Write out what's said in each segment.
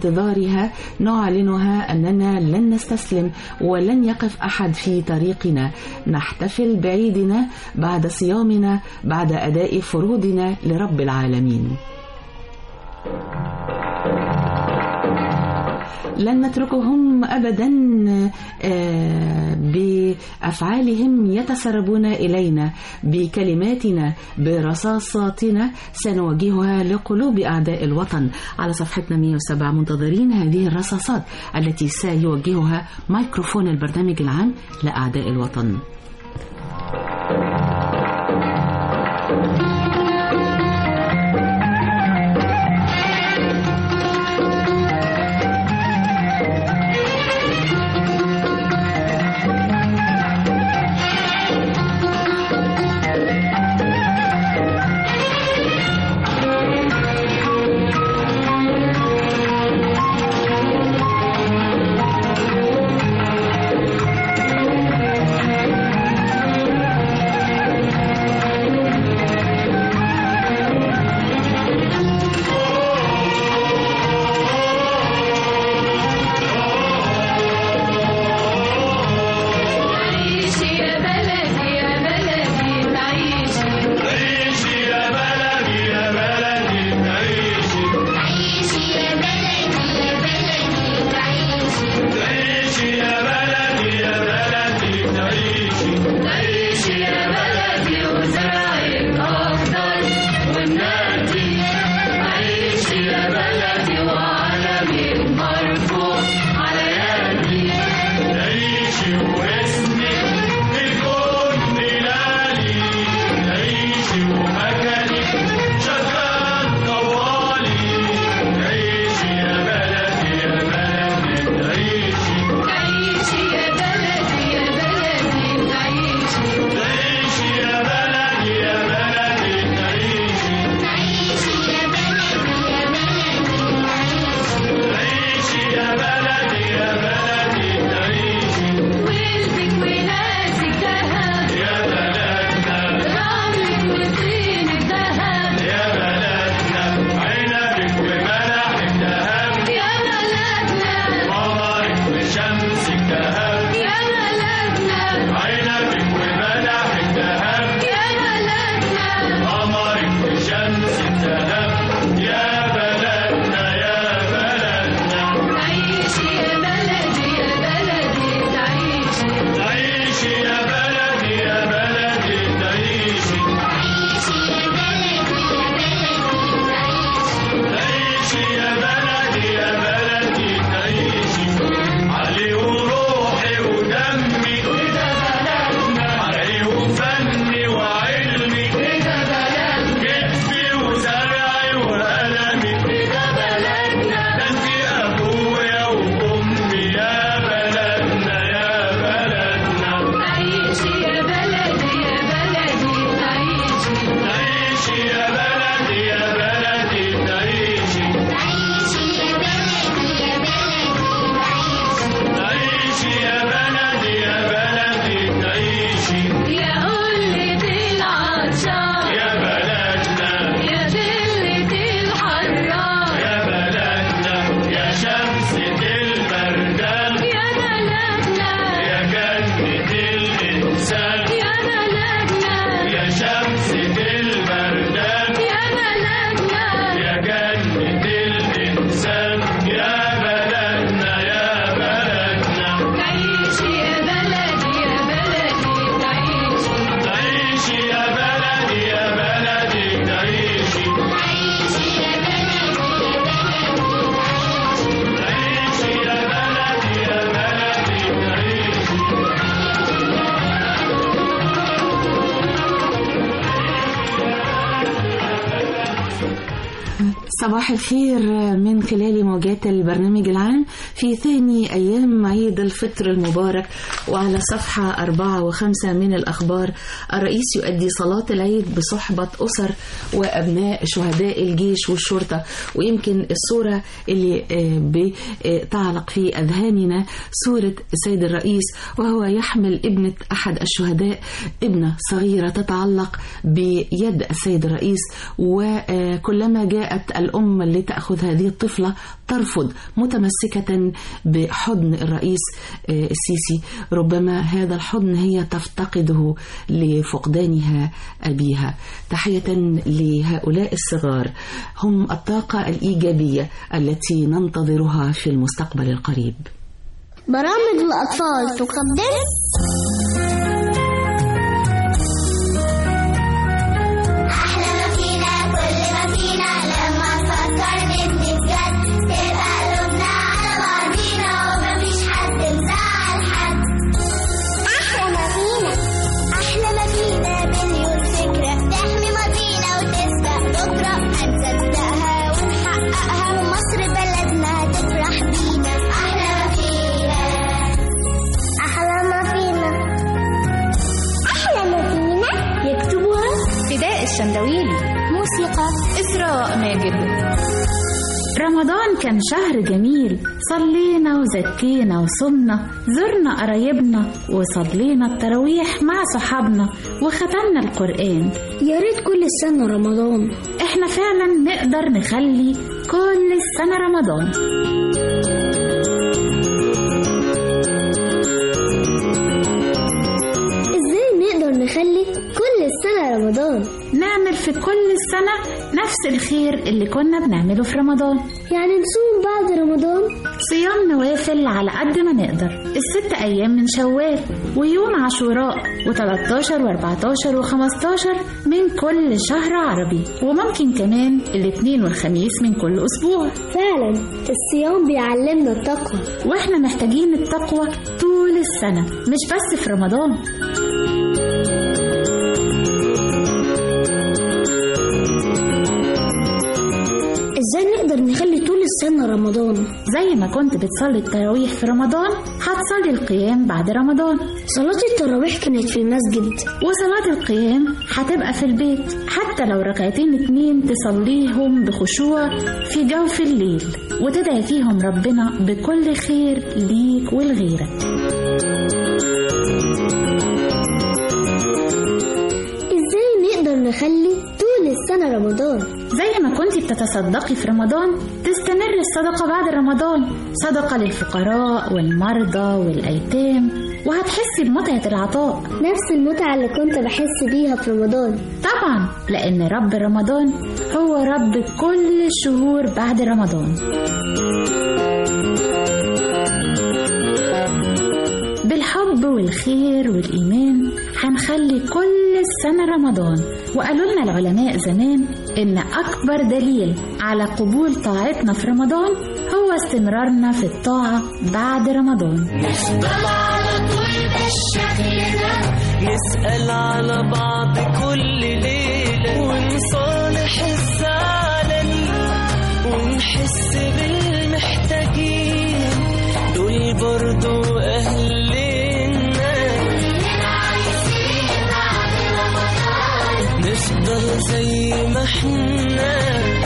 انتظارها نعلنها أننا لن نستسلم ولن يقف أحد في طريقنا نحتفل بعيدنا بعد صيامنا بعد أداء فروضنا لرب العالمين لن نتركهم ابدا آه، بافعالهم يتسربون الينا بكلماتنا برصاصاتنا سنوجهها لقلوب اعداء الوطن على صفحتنا 107 منتظرين هذه الرصاصات التي سيوجهها ميكروفون البرنامج العام لاعداء الوطن عيشي يا بلدي يا بلدي تعيشي عيشي يا بلدي يا بلدي تعيشي عيشي يا بلدي يا بلدي تعيشي تعيشي يا بلدي يا بلدي تعيشي تعيشي يا بلدي وزراعك أخضر والنادي عيشي يا بلدي وعلمك مرفوع على يدي تعيشي واسمك بكل بلادي تعيشي ومكانك شغال طوالي تعيشي يا بلدي يا بلدي تعيشي تعيشي يا بلدي يا بلدي تعيشي تعيشي يا بلدي يا بلدي تعيشي تعيشي يا بلدي يا بلدي تعيشي يا بلدي يا بلدي تعيشي ولدك وناسك دهب يا بلدنا رملك وطينك دهب يا بلدنا عنبك وملحك ذهب يا بلدنا قمرك وشمسك ذهب يا بلدنا عنبك وملحك ذهب يا بلدنا قمرك وشمسك ذهب يا بلدنا يا بلدنا تعيشي يا بلدي يا بلدي تعيشي تعيشي يا بلدي يا بلدي تعيشي تعيشي يا بلدي يا بلدي تعيشي علي وروحي ودمي ده بلدنا علي وفني وعلمي ده بلدنا كتفي وزرعي وقلمي ده بلدنا ده انت ابويا وامي يا بلدنا يا بلدنا تعيشي يا بلدي يا بلدي تعيشي تعيشي يا بلدي يا بلدي تعيشي تعيشي يا بلدي يا بلدي تعيشي يا قلة العطشان يا بلدنا يا دلة الحرام يا بلدنا يا شمسة البردان يا بلدنا يا جنة الإنسان يا بلدنا يا شمسة البردان يا بلدنا يا جنة الإنسان يا بلدنا يا بلدنا تعيشي يا بلدي يا بلدي تعيشي تعيشي يا بلدي يا بلدي تعيشي تعيشي يا بلدي يا بلدي تعيشي صباح الخير من خلال موجات البرنامج العام في ثاني أيام عيد الفطر المبارك وعلى صفحة أربعة وخمسة من الأخبار الرئيس يؤدي صلاة العيد بصحبة أسر وأبناء شهداء الجيش والشرطة ويمكن الصورة اللي آه، بتعلق في أذهاننا صورة السيد الرئيس وهو يحمل ابنة أحد الشهداء ابنة صغيرة تتعلق بيد السيد الرئيس وكلما جاءت الأم الأم اللي تأخذ هذه الطفلة ترفض متمسكة بحضن الرئيس آه، السيسي ربما هذا الحضن هي تفتقده لفقدانها أبيها تحية لهؤلاء الصغار هم الطاقة الإيجابية التي ننتظرها في المستقبل القريب برامج الأطفال تقدم أحلى ما فينا كل ما فينا لما نفكر نبني بجد تبقى قلوبنا على بعضينا ومفيش حد مزعل حد أحلى ما فينا أحلى ما فينا مليون فكرة تحمي ماضينا وتسبق بكرة هنصدقها ونحققها ومصر بلدنا هتفرح بينا أحلى ما فينا أحلى ما فينا أحلى ما فينا يكتبها فداء الشندويلي موسيقى إسراء ماجد رمضان كان شهر جميل صلينا وزكينا وصمنا زرنا قرايبنا وصلينا التراويح مع صحابنا وختمنا القرآن يا ريت كل السنة رمضان احنا فعلا نقدر نخلي كل السنة رمضان ازاي نقدر نخلي كل السنة رمضان نعمل في كل السنة نفس الخير اللي كنا بنعمله في رمضان يعني نصوم بعد رمضان صيام نوافل على قد ما نقدر الست أيام من شوال ويوم عاشوراء و13 و14 و15 من كل شهر عربي وممكن كمان الاثنين والخميس من كل أسبوع فعلا الصيام بيعلمنا التقوى واحنا محتاجين التقوى طول السنة مش بس في رمضان ازاي نقدر نخلي طول السنة رمضان زي ما كنت بتصلي التراويح في رمضان هتصلي القيام بعد رمضان صلاة التراويح كانت في المسجد وصلاة القيام هتبقى في البيت حتى لو ركعتين اتنين تصليهم بخشوع في جوف الليل وتدعي فيهم ربنا بكل خير ليك ولغيرك ازاي نقدر نخلي طول السنة رمضان زي ما كنت بتتصدقي في رمضان تستمر الصدقة بعد رمضان صدقة للفقراء والمرضى والأيتام وهتحسي بمتعة العطاء نفس المتعة اللي كنت بحس بيها في رمضان طبعا لأن رب رمضان هو رب كل الشهور بعد رمضان بالحب والخير والإيمان هنخلي كل السنة رمضان وقالوا لنا العلماء زمان إن أكبر دليل على قبول طاعتنا في رمضان هو استمرارنا في الطاعة بعد رمضان نسأل على بعض كل ليلة ونصالح الزعلانين ونحس بالمحتاجين دول برضو أهلنا نفضل زي ما احنا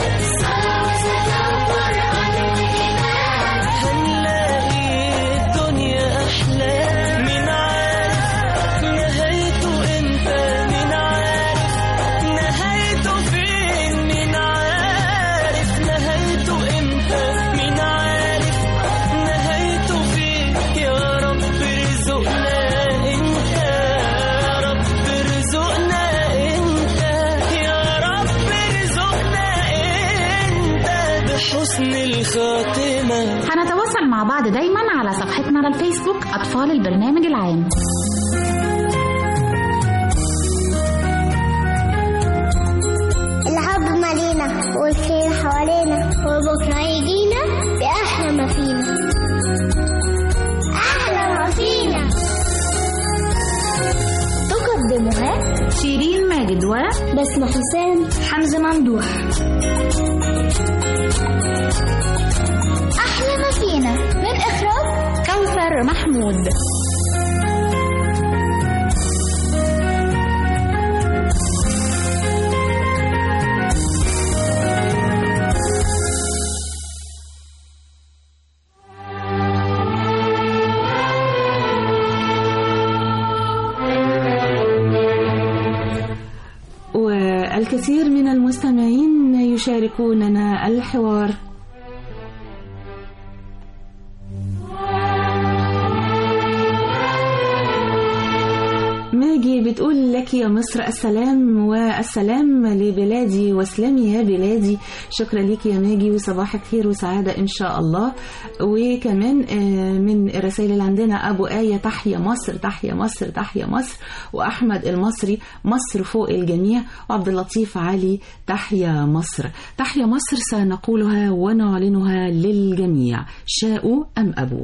هنلاقي الدنيا أحلى من عارف نهايته امتى من عارف نهايته فين من عارف نهايته امتى من عارف نهايته فين يا رب ارزقنا انت يا رب ارزقنا انت يا رب ارزقنا انت بحسن الخاتمه هنتواصل مع بعض دايما على صفحتنا على الفيسبوك أطفال البرنامج العام الحب مالينا والخير حوالينا وبكرة يجينا بأحلى ما فينا أحلى ما فينا تقدمها شيرين ماجد و بسمة حسين حمزة ممدوح أحلى ما فينا من إخراج كوثر محمود والكثير من المستمعين يشاركوننا الحوار ماجي بتقول لك يا مصر السلام والسلام لبلادي واسلامي يا بلادي شكرا لك يا ماجي وصباحك خير وسعادة إن شاء الله وكمان آه، من الرسائل اللي عندنا أبو آية تحيا مصر تحيا مصر تحيا مصر وأحمد المصري مصر فوق الجميع وعبد اللطيف علي تحيا مصر تحيا مصر سنقولها ونعلنها للجميع شاءوا أم أبوا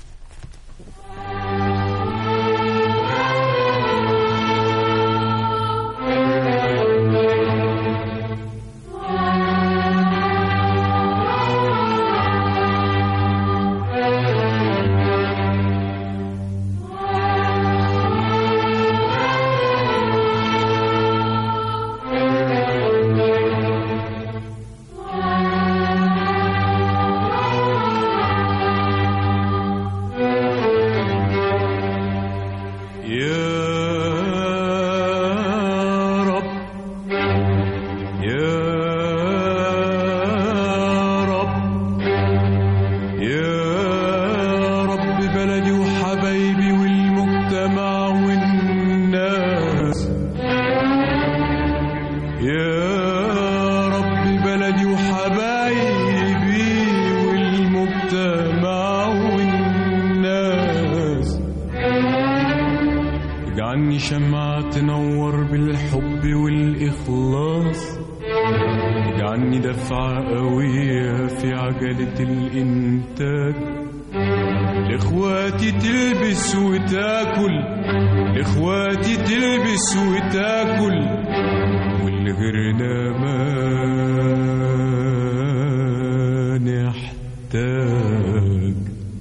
يا رب يا رب يا رب بلدي وحبايبي والمجتمع والناس يا رب بلدي وحبايبي والمجتمع والناس اجعلني شمعة تنور بالحب والإخلاص اجعلني دفعة قوية في عجلة الإنتاج لإخواتي تلبس وتاكل لإخواتي تلبس وتاكل واللي غيرنا ما نحتاج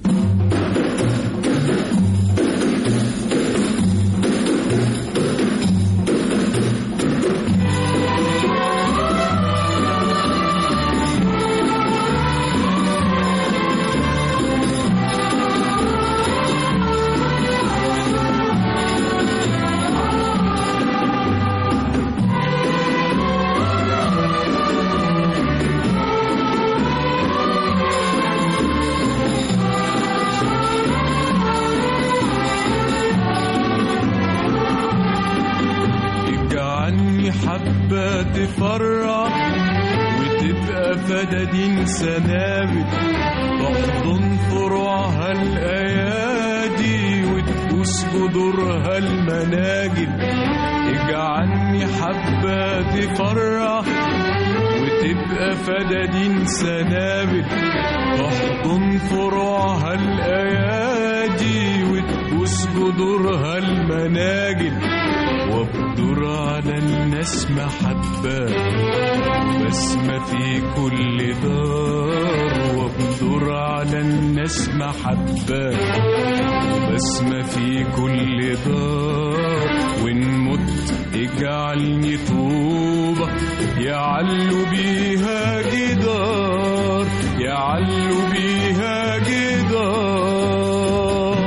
اجعلني حبة تفرح وتبقى فدادين سنابل تحضن فروعها الأيادي وتبوس جذورها المناجل اجعلني حبة تفرح وتبقى فدادين سنابل تحضن فروعها الأيادي وتبوس جذورها المناجل وابدر على الناس محبة بسمة في كل دار وابدر على الناس محبة بسمة في كل دار وإن مت اجعلني طوبة يعلو بيها جدار يعلو بيها جدار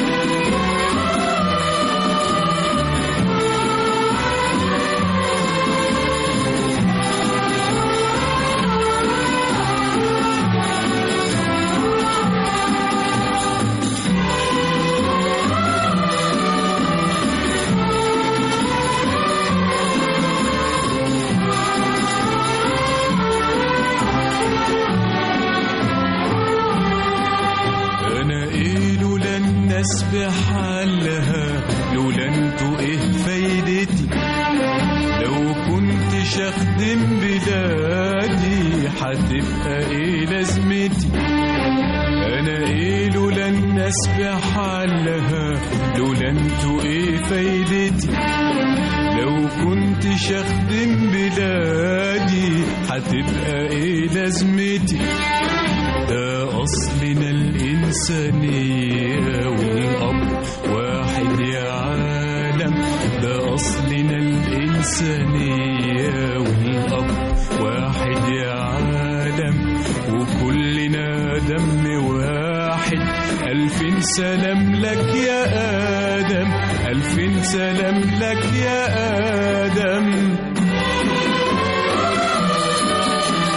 انا ايه لولا الناس بحالها لولا انتوا ايه فايدتي لو كنتش اخدم بلادي هتبقى ايه لازمتي انا ايه لولا الناس بحالها لولا انتوا ايه فايدتي لو كنتش اخدم بلادي هتبقى ايه لازمتي ده أصلنا الإنسانية والأب واحد يا عالم ده أصلنا الإنسانية والأب واحد يا عالم وكلنا دم واحد ألف سلام لك يا آدم ألف سلام لك يا آدم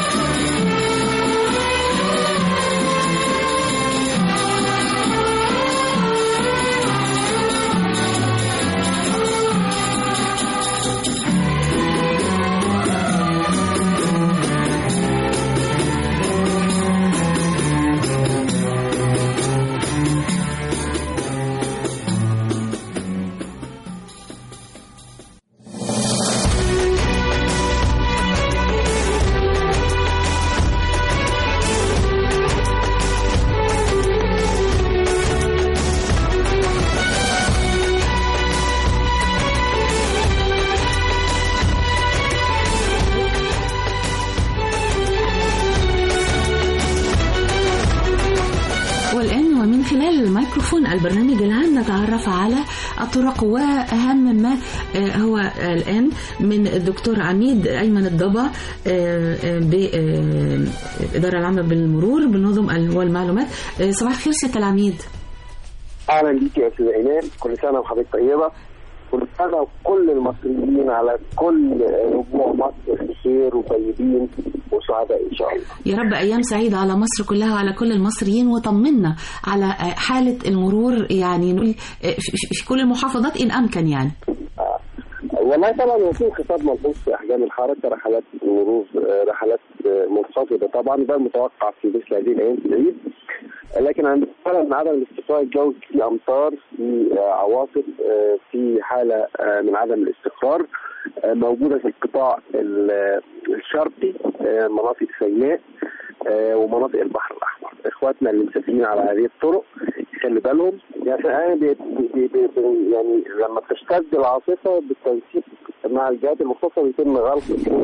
خلال الميكروفون البرنامج العام نتعرف على الطرق وأهم ما آه، هو الآن من الدكتور عميد أيمن الضبع آه، آه، بالإدارة العامة بالمرور بالنظم ال- والمعلومات آه، صباح الخير سيادة العميد اهلا بيك يا استاذ ايمان كل سنه وحضرتك طيبه كل سنه وكل المصريين على كل رجوع مصر بخير وطيبين وسعداء ان شاء الله يا رب أيام سعيدة على مصر كلها وعلى كل المصريين وطمنا على آه، حالة المرور يعني نقول آه، في- في في كل المحافظات إن أمكن يعني والله طبعا هو في انخفاض ملحوظ في احجام الحركه رحلات المرور آه، رحلات آه، منخفضه طبعا ده المتوقع في مثل هذه الايام في العيد لكن عندنا فعلا عدم الاستقرار الجوي في امطار في آه، عواصف آه، في حاله آه، من عدم الاستقرار آه، موجوده في القطاع ال- الشرقي آه، مناطق سيناء آه، ومناطق البحر الاحمر اخواتنا اللي مسافرين على هذه الطرق يخلي بالهم يعني أنا بي بي بي بي يعني لما بتشتد العاصفه بالتنسيق مع الجهات المختصه بيتم غلق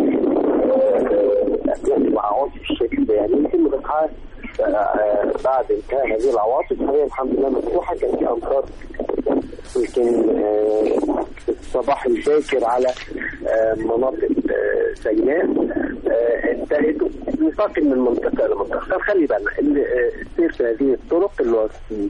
آه، العواصف الشديده يعني يتم فتحها آه، بعد انتهاء هذه العواصف هي الحمد لله مفتوحه كان في امطار يمكن آه، الصباح الباكر على آه، مناطق آه، سيناء آه، انتهت ننتقل من منطقه لمنطقه خلي بالنا ان آه، السير في هذه الطرق اللي هو في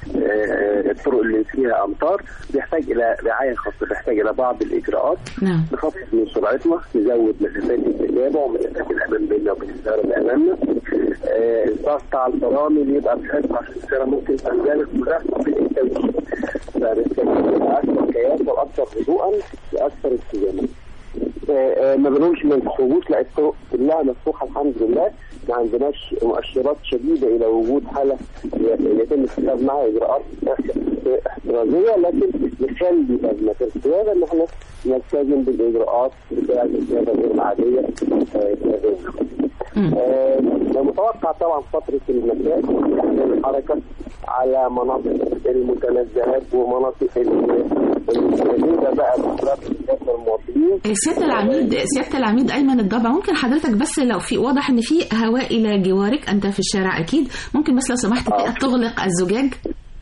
آه، الطرق اللي فيها امطار بيحتاج الى رعايه خاصه بيحتاج الى بعض الاجراءات نعم نخفض من سرعتنا نزود مسافات التتابع ومسافات الامان بيننا وبين السياره اللي امامنا آه، الضغط على الفرامل يبقى بحيث عشان السياره ممكن تنزلق ونفس التوجيه فبالتالي يبقى اكثر كياسه واكثر هدوءا واكثر التزاما آه، آه، ما بنقولش ما نخرجوش لا الطرق كلها مفتوحه الحمد لله ما عندناش مؤشرات شديده الى وجود حاله ي- يتم اتخاذ معها اجراءات احترازيه لكن نخلي بالنا في القياده ان احنا نلتزم بالاجراءات بتاعه القياده غير العاديه آه، مم. آه، متوقع طبعا فترة المساء تحمل الحركة على مناطق المتنزهات ومناطق الجديدة بقى بأسباب المواطنين سيادة العميد سيادة العميد أيمن الضبع ممكن حضرتك بس لو في واضح إن في هواء إلى جوارك أنت في الشارع أكيد ممكن بس لو سمحت آه. تغلق الزجاج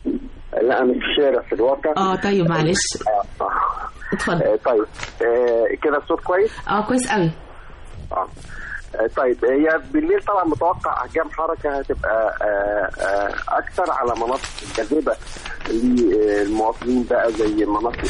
لا أنا في الشارع في الواقع اه طيب معلش آه، آه. اتفضل آه، طيب آه، كده الصوت كويس؟ اه كويس قوي اه آه، طيب هي بالليل طبعا متوقع احجام حركه هتبقى آه، آه، اكثر على مناطق الجاذبه للمواطنين بقى زي مناطق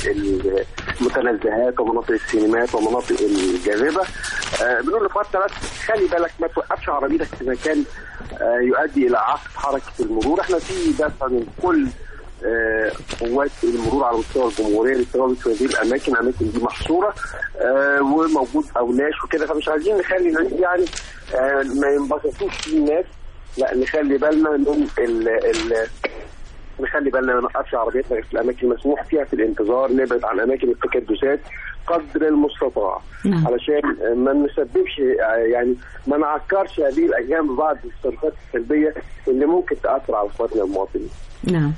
المتنزهات ومناطق السينمات ومناطق الجاذبه آه، بنقول لاخواتنا بس خلي بالك ما توقفش عربيتك في مكان آه، يؤدي الى عقد حركه المرور احنا في دفع من كل آه، قوات المرور على مستوى الجمهوريه للتواجد في هذه الاماكن الاماكن دي محصوره آه، وموجود اوناش وكده فمش عايزين نخلي الناس يعني آه، ما ينبسطوش فيه الناس لا نخلي بالنا من ال ال نخلي بالنا ما نوقفش عربيتنا غير في الاماكن المسموح فيها في الانتظار نبعد عن اماكن التكدسات قدر المستطاع نعم. علشان ما نسببش يعني ما نعكرش هذه الايام ببعض التصرفات السلبيه اللي ممكن تاثر على اخواتنا المواطنين. نعم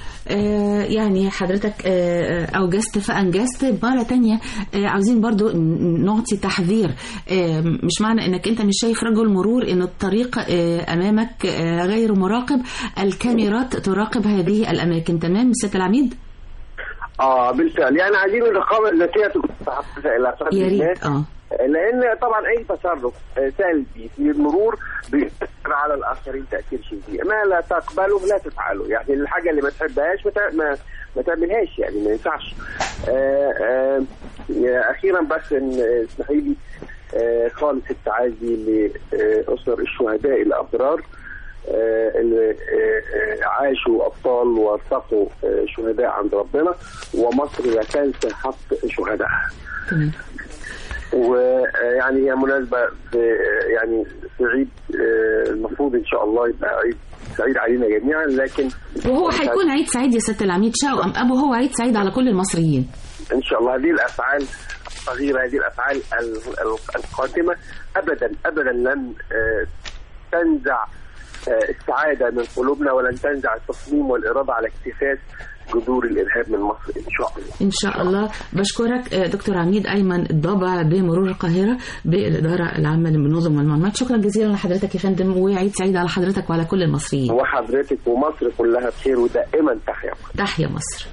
آه، يعني حضرتك آه، آه، أوجزت فأنجزت مرة تانية آه، عاوزين برضو ن- نعطي تحذير آه، مش معنى انك انت مش شايف رجل مرور ان الطريق آه، امامك آه، غير مراقب الكاميرات تراقب هذه الاماكن تمام سيادة العميد اه بالفعل يعني عايزين الرقابه الذاتيه تكون متحفزه الى قدر يا الناس ريت اه لان طبعا اي تصرف آه، سلبي في المرور بيأثر على الاخرين تاثير شديد ما لا تقبله لا تفعله يعني الحاجه اللي ما تحبهاش ما تع- ما, ما تعملهاش يعني ما ينفعش آه، آه، يا اخيرا بس ان آه، اسمحي لي آه، خالص التعازي لاسر الشهداء الابرار آه، اللي آه، آه، عاشوا ابطال وارتقوا آه، شهداء عند ربنا ومصر لا تنسى حق شهدائها تمام ويعني هي مناسبة في يعني في عيد آه، المفروض إن شاء الله يبقى عيد سعيد علينا جميعا لكن وهو هيكون عيد سعيد يا سيادة العميد شاء أم أبو هو عيد سعيد على كل المصريين إن شاء الله هذه الأفعال الصغيرة هذه الأفعال ال- ال- القادمة أبدا أبدا لن آه، تنزع آه، السعاده من قلوبنا ولن تنزع التصميم والاراده على اكتفاف جذور الارهاب من مصر ان شاء الله إن شاء الله بشكرك آه، دكتور عميد أيمن الضبع بمرور القاهرة بالإدارة العامة للمنظمة والمعلومات شكرا جزيلا لحضرتك يا فندم وعيد سعيد على حضرتك وعلى كل المصريين وحضرتك ومصر كلها بخير ودائما تحيا مصر تحيا مصر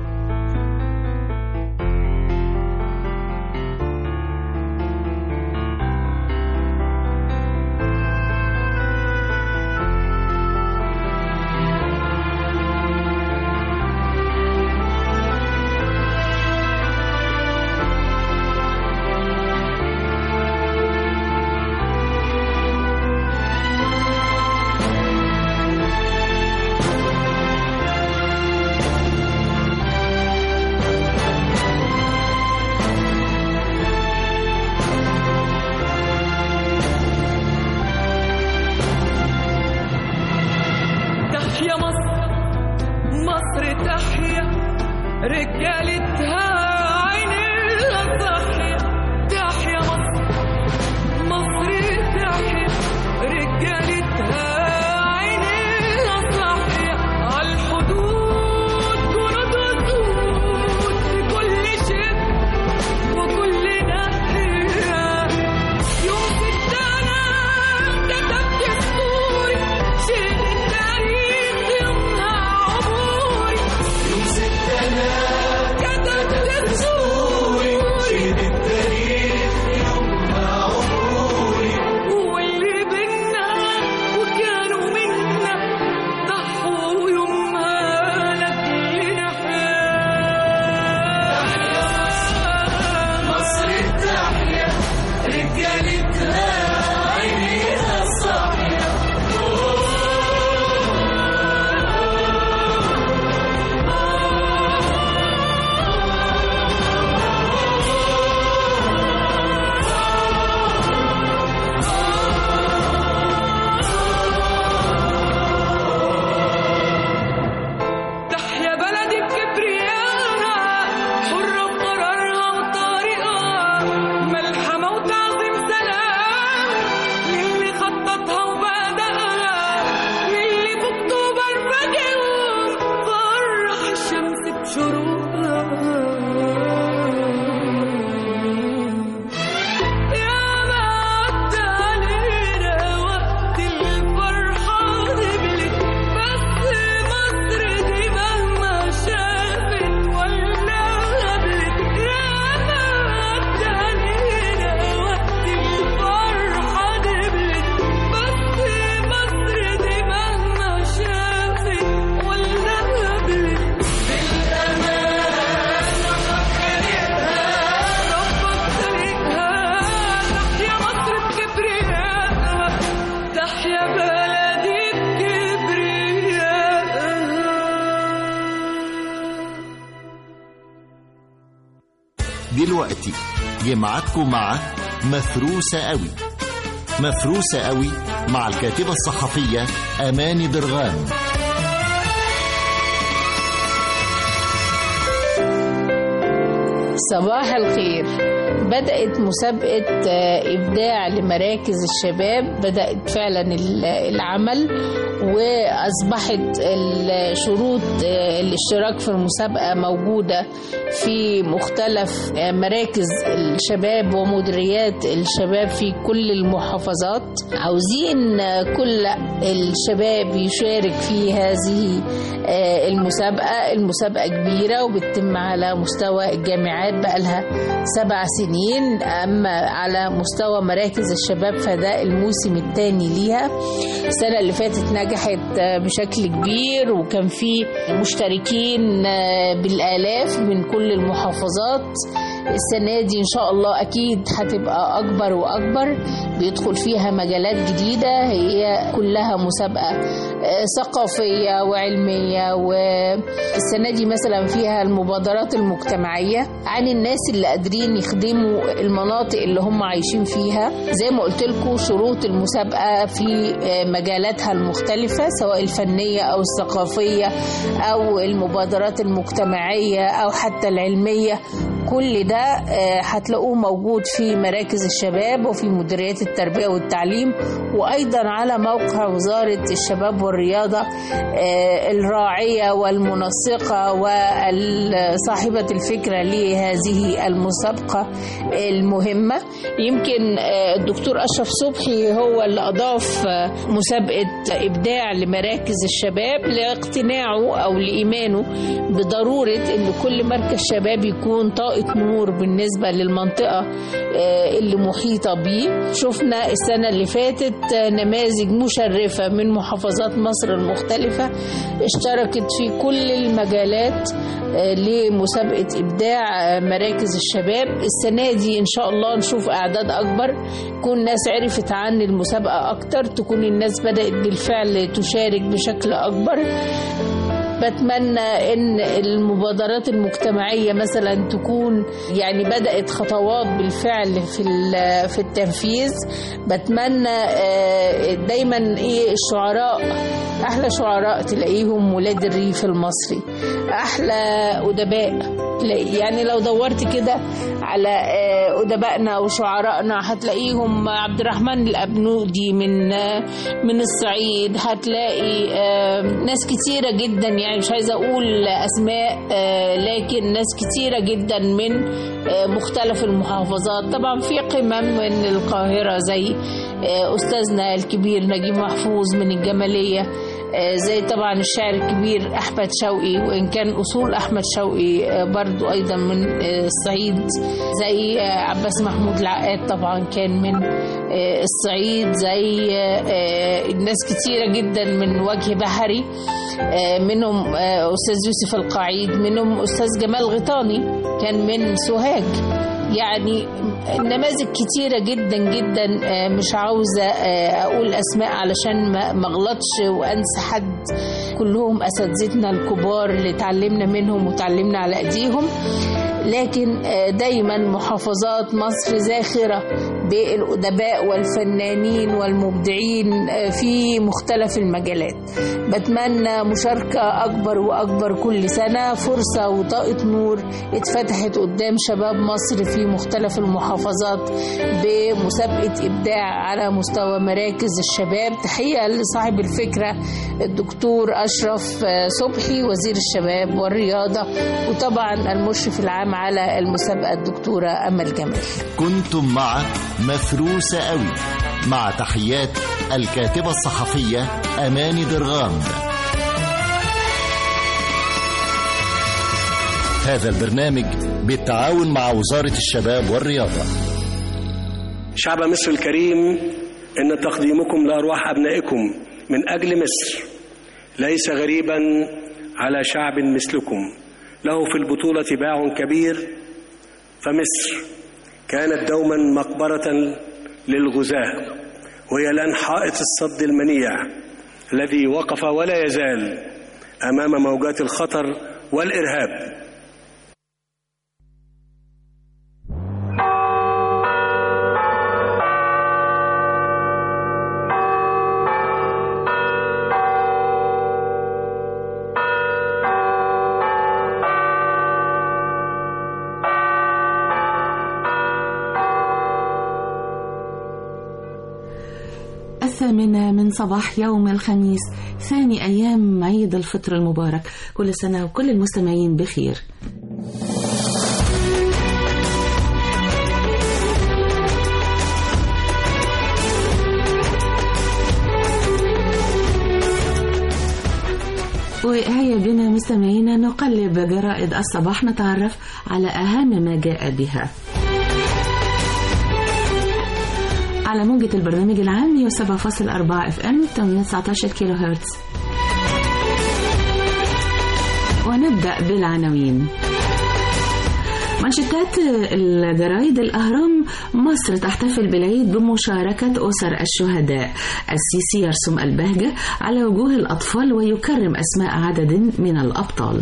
تحيا مصر مصر تحيا رجالتها عينيها صاحية تحيا مصر مصر تحيا رجالتها عينيها صاحية عالحدود جنود وسود في كل شيء وكل ناحية يوم ستانا كتبت اسطوري شيل التاريخ يومها عبوري يوم ستانا كتبت اسطوري شيل التاريخ يومها عبوري واللي بينا وكانوا منا ضحوا يومها لأجلنا مصر تحيا رجالتها عينيها صاحية تحيا بلدي بكبريائها حرة بقرارها وطريقها ملحمة وتعظيم سلام للي خططها وبدأها للي في أكتوبر فاجئهم فرح الشمس بشروقها يا ما عدى علينا وقت الفرحة دبلت بس مصر دي مهما شافت ولا قبلت يا ما عدى علينا وقت الفرحة دبلت بس مصر دي مهما شافت ولا قبلت بالأمان ربك طريقها تحيا مصر بكبريائها تحيا بلدي بكبريائها دلوقتي جمعتكم مع مفروسة قوي مفروسة قوي مع الكاتبة الصحفية أماني درغام صباح الخير بدأت مسابقة آه، إبداع لمراكز الشباب بدأت فعلا ال- العمل وأصبحت الشروط آه، الاشتراك في المسابقة موجودة في مختلف آه، مراكز الشباب ومديريات الشباب في كل المحافظات عاوزين آه، كل الشباب يشارك في هذه آه، المسابقة المسابقة كبيرة وبتتم على مستوى الجامعات بقالها سبع سنين أما على مستوى مراكز الشباب فده الموسم الثاني ليها السنة اللي فاتت نجحت آه، بشكل كبير وكان في مشتركين آه، بالآلاف من كل المحافظات السنة دي إن شاء الله أكيد هتبقى أكبر وأكبر بيدخل فيها مجالات جديدة هي كلها مسابقة آه، ثقافية وعلمية والسنة دي مثلا فيها المبادرات المجتمعية عن الناس اللي قادرين يخدموا المناطق اللي هم عايشين فيها زي ما قلت لكم شروط المسابقة في آه، مجالاتها المختلفة سواء الفنية أو الثقافية أو المبادرات المجتمعية أو حتى العلمية كل ده آه، هتلاقوه موجود في مراكز الشباب وفي مديريات التربية والتعليم وأيضا على موقع وزارة الشباب والرياضة آه، الراعية والمنسقة وصاحبة الفكرة لهذه المسابقة المهمة يمكن آه، الدكتور أشرف صبحي هو اللي أضاف آه، مسابقة إبداع لمراكز الشباب لاقتناعه أو لإيمانه بضرورة إن كل مركز شباب يكون طاقة نور بالنسبة للمنطقة آه، اللي محيطة بيه شفنا السنة اللي فاتت آه، نماذج مشرفة من محافظات مصر المختلفة اشتركت في كل المجالات آه، لمسابقة إبداع آه، مراكز الشباب السنة دي إن شاء الله نشوف أعداد أكبر تكون الناس عرفت عن المسابقة أكتر تكون الناس بدأت بالفعل تشارك بشكل أكبر بتمنى ان المبادرات المجتمعيه مثلا تكون يعني بدات خطوات بالفعل في ال- في التنفيذ بتمنى آه، دايما ايه الشعراء احلى شعراء تلاقيهم ولاد الريف المصري احلى ادباء تلاقي- يعني لو دورت كده على آه، ادبائنا وشعرائنا هتلاقيهم عبد الرحمن الابنودي من آه، من الصعيد هتلاقي آه، ناس كتيره جدا يعني مش عايزه اقول اسماء آه، لكن ناس كتيره جدا من آه، مختلف المحافظات طبعا في قمم من القاهره زي آه، استاذنا الكبير نجيب محفوظ من الجماليه آه، زي طبعا الشاعر الكبير احمد شوقي وان كان اصول احمد شوقي آه، برضو ايضا من آه، الصعيد زي آه، عباس محمود العقاد طبعا كان من آه، الصعيد زي آه، آه، ناس كتيره جدا من وجه بحري آه، منهم آه، استاذ يوسف القعيد منهم استاذ جمال غيطاني كان من سوهاج يعني نماذج كتيرة جدا جدا آه، مش عاوزة آه، أقول أسماء علشان ما ما أغلطش وأنسى حد كلهم أساتذتنا الكبار اللي اتعلمنا منهم وتعلمنا على أيديهم لكن آه، دايما محافظات مصر زاخرة بالأدباء والفنانين والمبدعين آه، في مختلف المجالات بتمنى مشاركة أكبر وأكبر كل سنة فرصة وطاقة نور اتفتحت قدام شباب مصر في مختلف المحافظات بمسابقة إبداع على مستوى مراكز الشباب تحية لصاحب الفكرة الدكتور أشرف آه، صبحي وزير الشباب والرياضة وطبعا المشرف العام على المسابقة الدكتورة أمل جمال كنتم مع مفروسة قوي مع تحيات الكاتبة الصحفية أماني درغام هذا البرنامج بالتعاون مع وزارة الشباب والرياضة شعب مصر الكريم إن تقديمكم لأرواح أبنائكم من أجل مصر ليس غريبا على شعب مثلكم له في البطولة باع كبير فمصر كانت دوما مقبرة للغزاة وهي الآن حائط الصد المنيع الذي وقف ولا يزال أمام موجات الخطر والإرهاب الثامنة من صباح يوم الخميس ثاني أيام عيد الفطر المبارك كل سنة وكل المستمعين بخير وهيا بنا مستمعينا نقلب جرائد الصباح نتعرف على أهم ما جاء بها على موجة البرنامج العام 107.4 اف ام 819 كيلو هرتز ونبدأ بالعناوين منشطات الجرايد الأهرام مصر تحتفل بالعيد بمشاركة أسر الشهداء السيسي يرسم البهجة على وجوه الأطفال ويكرم أسماء عدد من الأبطال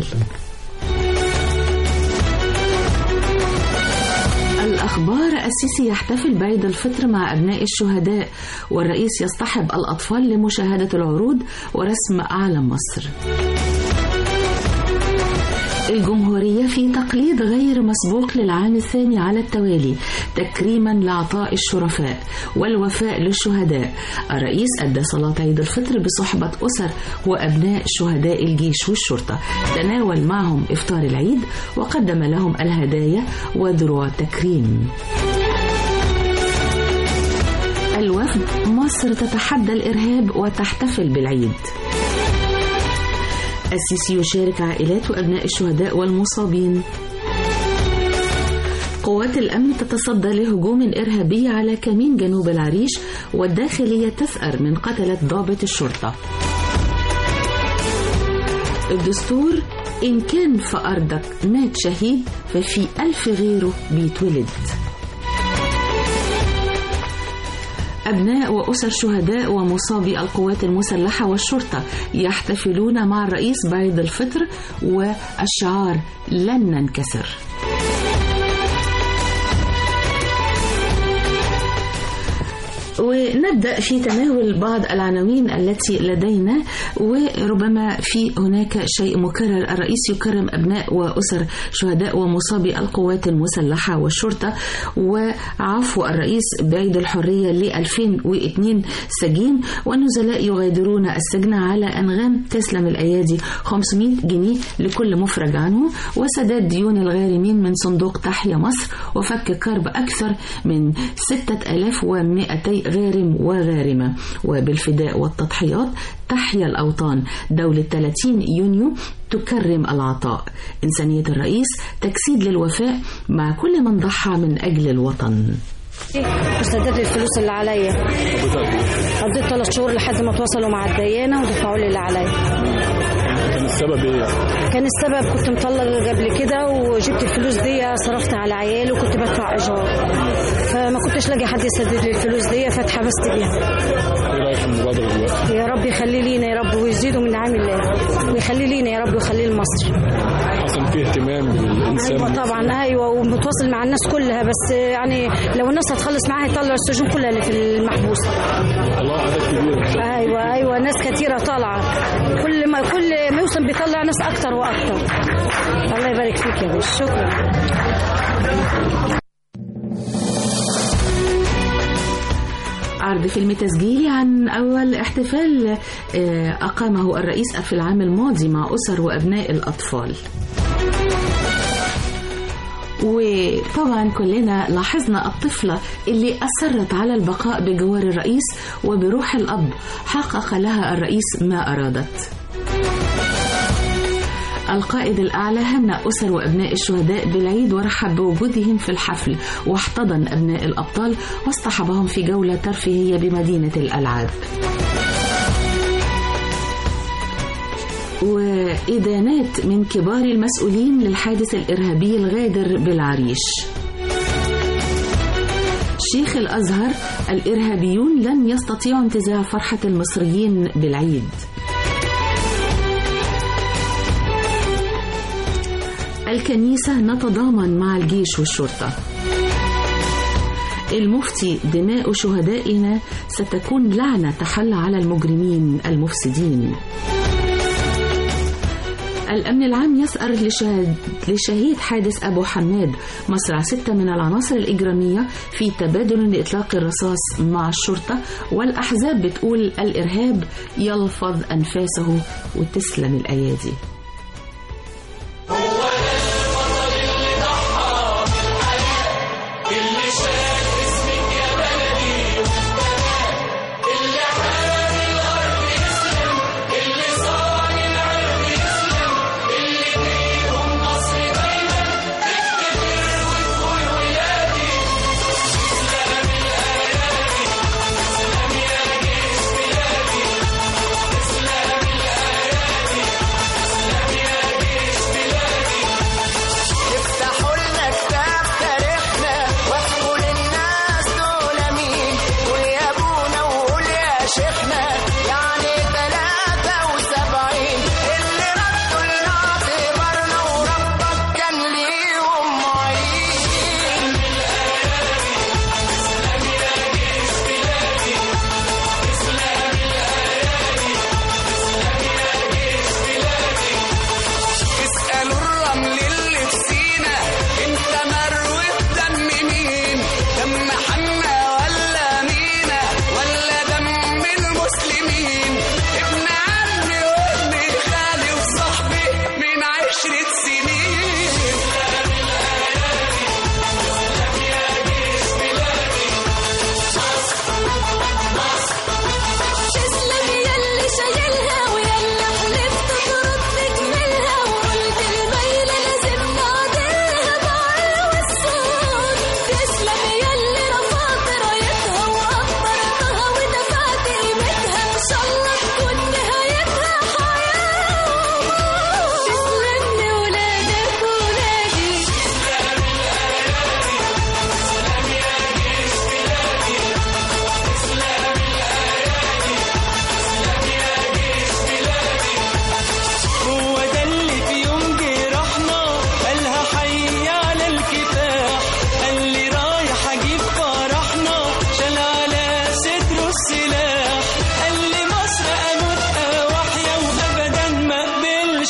الأخبار السيسي يحتفل بعيد الفطر مع أبناء الشهداء والرئيس يصطحب الأطفال لمشاهدة العروض ورسم علم مصر الجمهورية في تقليد غير مسبوق للعام الثاني على التوالي تكريما لعطاء الشرفاء والوفاء للشهداء الرئيس أدى صلاة عيد الفطر بصحبة أسر وأبناء شهداء الجيش والشرطة تناول معهم إفطار العيد وقدم لهم الهدايا وذروع التكريم الوفد مصر تتحدى الإرهاب وتحتفل بالعيد السيسي يشارك عائلات وأبناء الشهداء والمصابين قوات الأمن تتصدى لهجوم إرهابي على كمين جنوب العريش والداخلية تثأر من قتلة ضابط الشرطة الدستور إن كان في أرضك مات شهيد ففي ألف غيره بيتولد أبناء وأسر شهداء ومصابي القوات المسلحة والشرطة يحتفلون مع الرئيس بعيد الفطر والشعار لن ننكسر ونبدأ في تناول بعض العناوين التي لدينا وربما في هناك شيء مكرر الرئيس يكرم أبناء وأسر شهداء ومصابي القوات المسلحة والشرطة وعفو الرئيس بعيد الحرية ل 2002 سجين والنزلاء يغادرون السجن على أنغام تسلم الأيادي 500 جنيه لكل مفرج عنه وسداد ديون الغارمين من صندوق تحيا مصر وفك كرب أكثر من 6200 غارم وغارمة وبالفداء والتضحيات تحيا الأوطان دولة 30 يونيو تكرم العطاء إنسانية الرئيس تجسيد للوفاء مع كل من ضحى من أجل الوطن وسددت الفلوس اللي عليا قضيت ثلاث شهور لحد ما تواصلوا مع الديانه ودفعوا لي اللي عليا كان السبب ايه؟ كان السبب كنت مطلق قبل كده وجبت الفلوس دي صرفت على عيالي وكنت بدفع ايجار فما كنتش لاقي حد يسدد لي الفلوس دي فاتحبست بيها ايه رايك في المبادره دلوقتي؟ يا رب يخلي لينا يا رب ويزيدوا من نعم الله ويخلي لينا يا رب ويخليه لمصر حصل فيه اهتمام بالانسان ايوه طبعا ايوه ومتواصل مع الناس كلها بس يعني لو الناس هتخلص معاها يطلعوا السجون كلها اللي في المحبوس الله عدد كبير ايوه ايوه ناس كتيره طالعه كل ما كل موسم بيطلع ناس اكتر واكتر الله يبارك فيك يا باشا شكرا عرض فيلم تسجيلي عن أول احتفال آه، أقامه الرئيس في العام الماضي مع أسر وأبناء الأطفال وطبعا كلنا لاحظنا الطفلة اللي أصرت على البقاء بجوار الرئيس وبروح الأب حقق لها الرئيس ما أرادت القائد الأعلى هنأ أسر وأبناء الشهداء بالعيد ورحب بوجودهم في الحفل واحتضن أبناء الأبطال واصطحبهم في جولة ترفيهية بمدينة الألعاب وإدانات من كبار المسؤولين للحادث الإرهابي الغادر بالعريش شيخ الأزهر الإرهابيون لن يستطيعوا انتزاع فرحة المصريين بالعيد الكنيسة نتضامن مع الجيش والشرطة المفتي دماء شهدائنا ستكون لعنة تحل على المجرمين المفسدين الأمن العام يسأر لشهد لشهيد حادث أبو حماد مصرع ستة من العناصر الإجرامية في تبادل لإطلاق الرصاص مع الشرطة والأحزاب بتقول الإرهاب يلفظ أنفاسه وتسلم الأيادي اللي شاف اسمك يا بلدي اللي حامي الارض يسلم اللي صان العرض يسلم اللي فيهم مصر دايما تفتكر وتقول ولادي تسلم الايادي تسلم يا جيش بلادي تسلم الايادي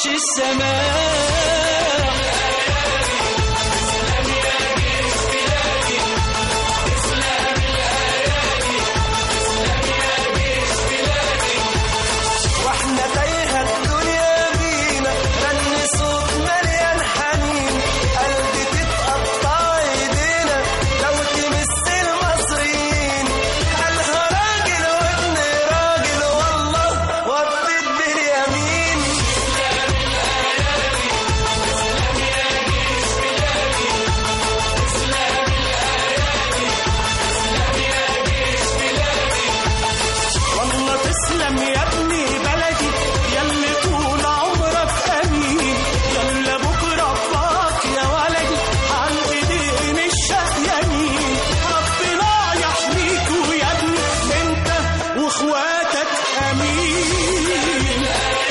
عرش السماء واحنا تايهة الدنيا بينا غني صوت مليان حنين قلبي تتقطع ايدينا لو تمس المصريين قالها راجل وابن راجل والله وفت باليمين والله تسلم يا ابني بلدي يلي طول عمرك امين يلا بكره فاك يا ولدي عن ايدين الشقيانين ربنا يحميك ويا ابني انت واخواتك امين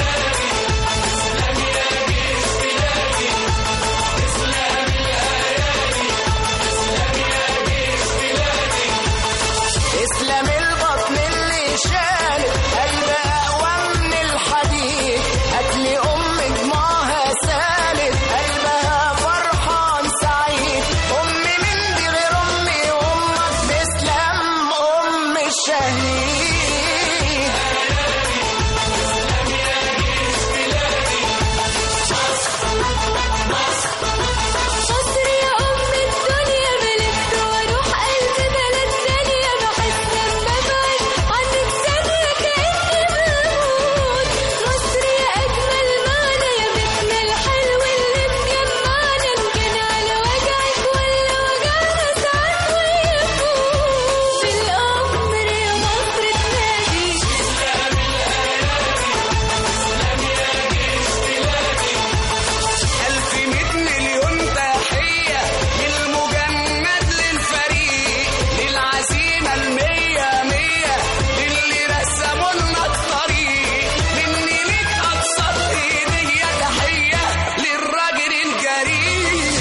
اسلام البطن اللي شالت قلب اقوى من الحديد هاتلي ام دموعها سالت قلبها فرحان سعيد امي من دي غير امي امك تسلم ام الشهيد مصر يا أم الدنيا ملكت وأروح قلب بلد ثانية بحس لما بعد عنك ثانية كأني بموت مصر يا أجمل معنى يا بيتنا الحلو اللي مجمعنا إن كان على وجعك ولا وجعنا ساعات ويفوت في الأمر يا مصر تنادي ألف مئة مليون تحية للمجند للفريق للعزيمة المية مية للي رسموا لنا الطريق مني ليك أبسط هدية تحية للراجل الجريء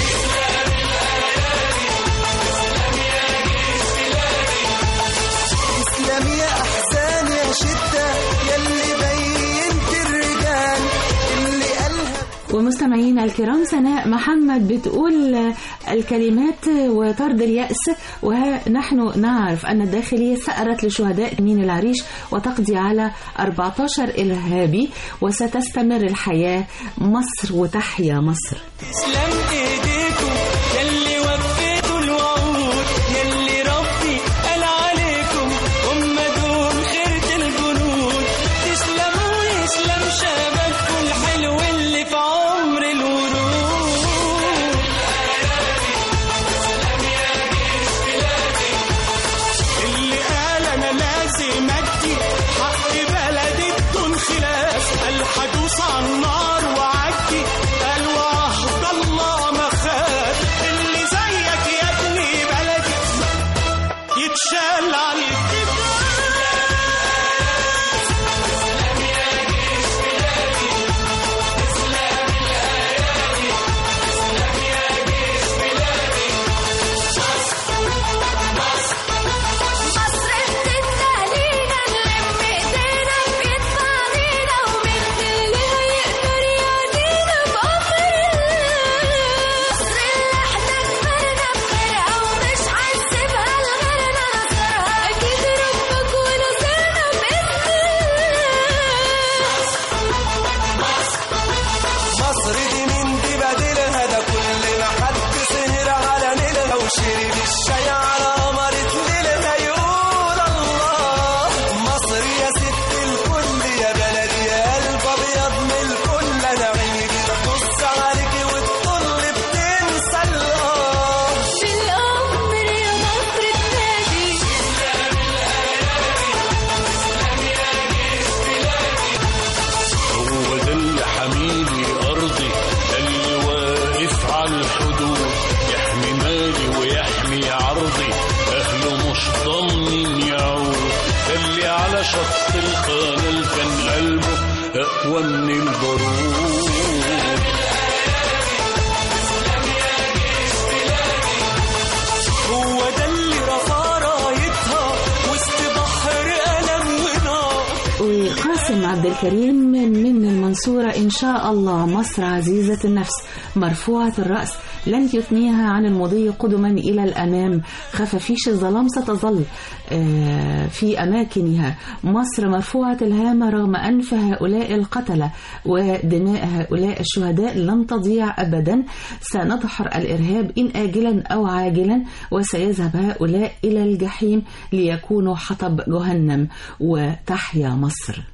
اسلام يا احزان يا شده يلي بينت الرجال اللي قالها ومستمعينا الكرام سناء محمد بتقول الكلمات وطرد اليأس ونحن نعرف أن الداخلية ثأرت لشهداء مين العريش وتقضي على 14 إرهابي وستستمر الحياة مصر وتحيا مصر تسلم ايديكم يلي وفيتوا الوعود يلي ربي قال عليكم هم دول خيرة الجنود تسلموا ويسلم شبابكم الحلو اللي في عمر الورود اللي قال انا لازم ادي حق بلدي بدون خلاف قال هدوس على النار وعدي قال وعهد الله ما خاف اللي زيك يا ابني بلدي يتشال على مصر بتستهلينا نلم ايدينا بيدفع علينا ومن اللي هيقدر يعدينا بأمر مصر اللي احنا كبرنا بخيرها ومش هنسيبها لغيرنا نصرها أكيد ربك ونصرنا مصر دي مين دي بديلها ده كل ما حد سهر على نيلها وشرب الشاي على قمرة ليلها يقول الله مصر يا ست الكل يا بلدي يا قلب ابيض من الكل انا عيني بتبص عليكي وتطل بتنسى الله في الأمر يا مصر تنادي هو ده اللي حميدي أرضي ده اللي واقف على الحدود يحمي مالي ويحمي عرضي أهله مش ضامنين يعود ده اللي على شط القناة كان قلبه أقوى من البارود هو ده اللي رفع رايتها وسط بحر ألم ونار وقاسم عبد عبد الكريم من المنصورة إن شاء الله مصر عزيزة النفس مرفوعة الرأس لن يثنيها عن المضي قدما إلى الأمام خفافيش الظلام ستظل آه، في أماكنها مصر مرفوعة الهامة رغم أنف هؤلاء القتلة ودماء هؤلاء الشهداء لن تضيع أبدا سندحر الإرهاب إن آجلا أو عاجلا وسيذهب هؤلاء إلى الجحيم ليكونوا حطب جهنم وتحيا مصر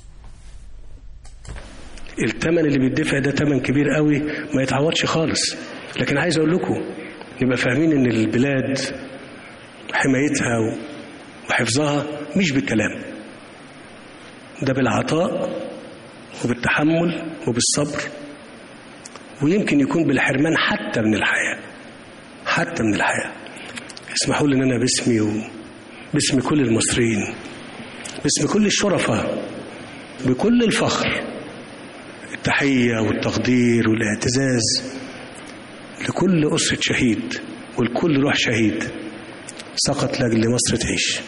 الثمن اللي بيدفع ده ثمن كبير قوي ما يتعوضش خالص لكن عايز اقول لكم نبقى فاهمين ان البلاد حمايتها و- وحفظها مش بالكلام ده بالعطاء وبالتحمل وبالصبر ويمكن يكون بالحرمان حتى من الحياة حتى من الحياة اسمحوا لي ان انا باسمي وباسم كل المصريين باسم كل الشرفاء بكل الفخر التحية والتقدير والاعتزاز لكل أسرة شهيد ولكل روح شهيد سقط لأجل مصر تعيش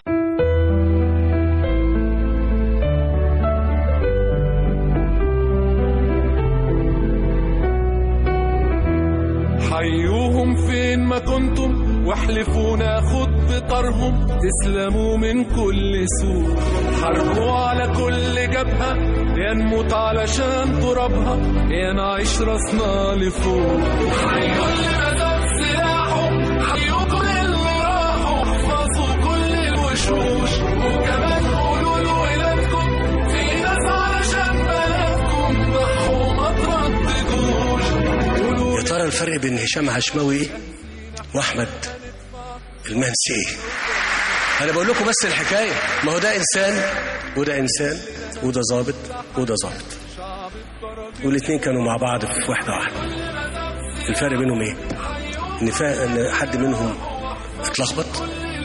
حيوهم فين ما كنتم واحلفوا ناخد بطارهم تسلموا من كل سوء حاربوا على كل جبهة يا نموت علشان ترابها يا نعيش راسنا لفوق حيوا اللي مدد سلاحه حيوا كل اللي راحوا احفظوا كل الوشوش وكمان قولوا لولادكم في ناس علشان بلدكم ضحوا ما ترددوش يا ترى الفرق بين هشام عشماوي ايه واحمد المنسي ايه انا بقول لكم بس الحكايه ما هو ده انسان وده انسان وده ظابط وده ظابط والاثنين كانوا مع بعض في واحده واحده الفرق بينهم ايه ان فا... ان حد منهم اتلخبط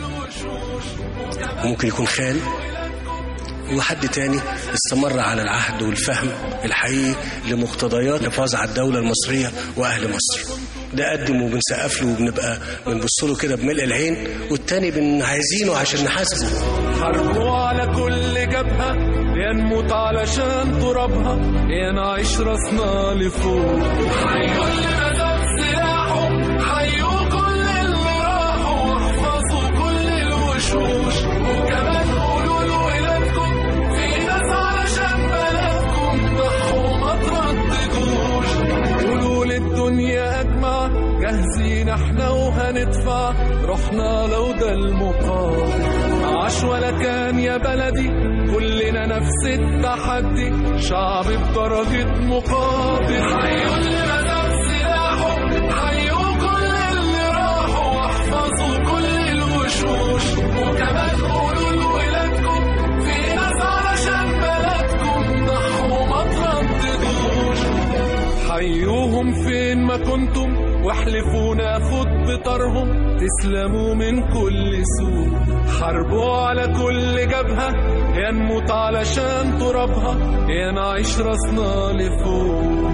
وممكن يكون خان وحد تاني استمر على العهد والفهم الحقيقي لمقتضيات الحفاظ على الدولة المصرية وأهل مصر ده قدم وبنسقف له وبنبقى بنبص له كده بملء العين والتاني بن عايزينه عشان نحاسبه حاربوا على كل جبهة يا نموت علشان ترابها يا نعيش راسنا لفوق حيوا اللي مدد سلاحه حيوا كل اللي راحوا واحفظوا كل الوشوش وكمان قولوا لولادكم في ناس علشان بلدكم ضحوا ما ترددوش قولوا للدنيا أجمع جاهزين احنا وهندفع روحنا لو ده المقابل عاش ولا كان يا بلدي كلنا نفس التحدي شعب بدرجة مقابل حيوا اللي مدد سلاحه حيوا كل اللي راحوا واحفظوا كل الوشوش وكمان قولوا لولادكم في ناس علشان بلدكم ضحوا ما ترددوش حيوهم فين ما كنتم واحلفوا ناخد بطارهم تسلموا من كل سوء حاربوا على كل جبهة يا نموت علشان ترابها يا نعيش راسنا لفوق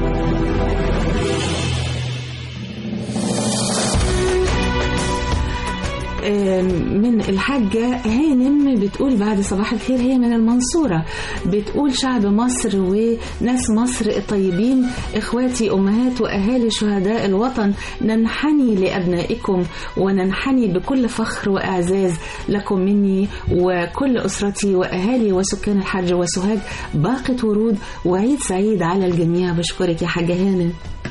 من الحاجة هانم بتقول بعد صباح الخير هي من المنصورة بتقول شعب مصر وناس مصر الطيبين إخواتي أمهات وأهالي شهداء الوطن ننحني لأبنائكم وننحني بكل فخر وإعزاز لكم مني وكل أسرتي وأهالي وسكان الحج وسوهاج باقة ورود وعيد سعيد على الجميع بشكرك يا حاجة هانم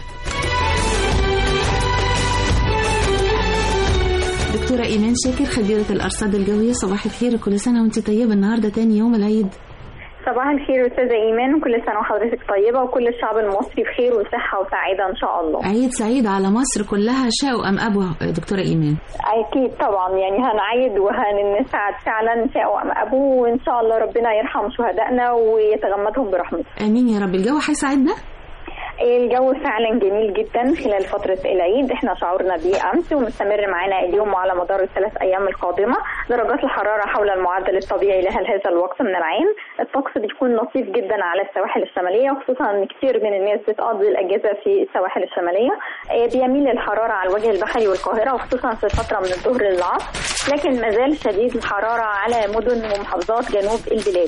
دكتورة إيمان شاكر خبيرة الأرصاد الجوية صباح الخير كل سنة وأنت طيبة النهاردة تاني يوم العيد صباح الخير استاذه ايمان وكل سنه وحضرتك طيبه وكل الشعب المصري بخير وصحه وسعاده ان شاء الله عيد سعيد على مصر كلها شاء أم أبوا دكتورة إيمان اكيد طبعا يعني هنعيد وهنسعد فعلا شاء ام ابوه وان شاء الله ربنا يرحم شهدائنا ويتغمدهم برحمته آمين يا رب الجو هيساعدنا الجو فعلا جميل جدا خلال فترة العيد احنا شعورنا بيه امس ومستمر معانا اليوم وعلى مدار الثلاث ايام القادمة درجات الحرارة حول المعدل الطبيعي لها هذا الوقت من العام الطقس بيكون لطيف جدا على السواحل الشمالية وخصوصا ان كتير من الناس بتقضي الاجازة في السواحل الشمالية اه بيميل الحرارة على الوجه البحري والقاهرة وخصوصا في فترة من الظهر للعصر لكن مازال شديد الحرارة على مدن ومحافظات جنوب البلاد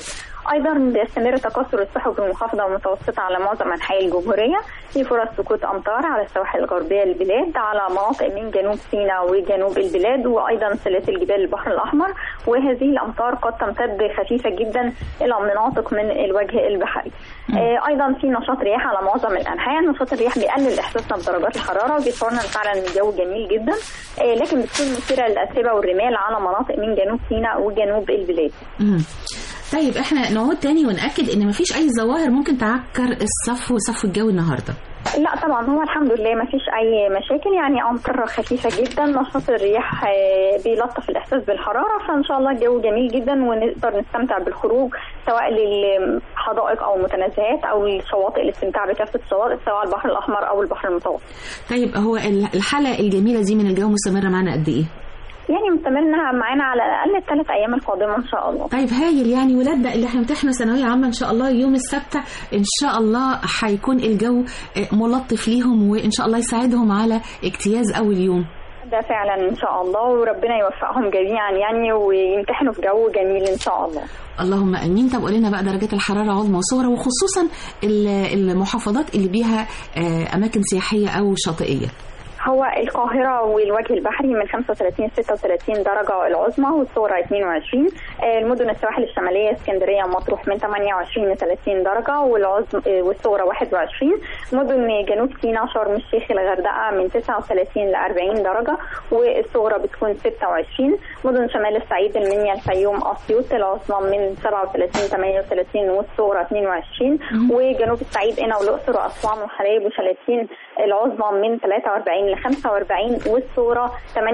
ايضا بيستمر تكاثر السحب المنخفضه والمتوسطه على معظم انحاء الجمهوريه في فرص سقوط امطار على السواحل الغربيه للبلاد على مناطق من جنوب سيناء وجنوب البلاد وايضا سلاسل جبال البحر الاحمر وهذه الامطار قد تمتد خفيفه جدا الى مناطق من الوجه البحري آه، ايضا في نشاط رياح على معظم الانحاء نشاط الرياح بيقلل احساسنا بدرجات الحراره وبيشعرنا فعلا ان الجو جميل جدا آه، لكن بتكون مثيره للاتربه والرمال على مناطق من جنوب سيناء وجنوب البلاد مم. طيب احنا نعود تاني ونأكد ان مفيش اي ظواهر ممكن تعكر الصفو وصفو الجو النهارده لا طبعا هو الحمد لله ما فيش اي مشاكل يعني امطار خفيفه جدا نشاط الرياح آه، بيلطف الاحساس بالحراره فان شاء الله الجو جميل جدا ونقدر نستمتع بالخروج سواء للحدائق او المتنزهات او الشواطئ الاستمتاع بكافه الشواطئ سواء البحر الاحمر او البحر المتوسط طيب هو ال- الحالة الجميلة دي من الجو مستمرة معانا قد ايه؟ يعني مستمرنا معانا على الاقل الثلاث ايام القادمه ان شاء الله طيب هايل يعني ولادنا اللي هيمتحنوا ثانوية عامة إن شاء الله يوم السبت إن شاء الله هيكون الجو آه، ملطف ليهم وإن شاء الله يساعدهم على اجتياز أول يوم ده فعلا ان شاء الله وربنا يوفقهم جميعا يعني ويمتحنوا في جو جميل ان شاء الله اللهم امين طب قولي لنا بقى درجات الحراره عظمى وصغرى وخصوصا ال- المحافظات اللي بيها آه، اماكن سياحيه او شاطئيه هو القاهرة والوجه البحري من 35 36 درجة العظمى والصغرى 22 آه، المدن السواحل الشمالية اسكندرية مطروح من 28 ل 30 درجة والعظم آه، والصغرى 21 مدن جنوب سيناء شرم الشيخ الغردقة من 39 ل 40 درجة والصغرى بتكون 26 مدن شمال الصعيد المنيا الفيوم أسيوط العظمى من 37 38 والصغرى 22 وجنوب الصعيد قنا والأقصر وأسوان وحلايب وشلاتين العظمى من 43 ل 45 والصغرى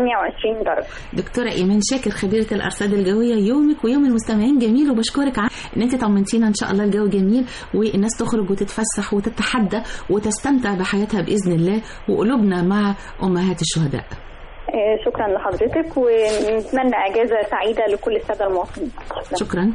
28 درجة دكتوره ايمان شاكر خبيره الارصاد الجويه يومك ويوم المستمعين جميل وبشكرك ع- ان انت طمنتينا ان شاء الله الجو جميل والناس تخرج وتتفسح وتتحدى وتستمتع بحياتها باذن الله وقلوبنا مع امهات الشهداء آه، شكرا لحضرتك ونتمنى اجازه سعيده لكل الساده المواطنين شكرا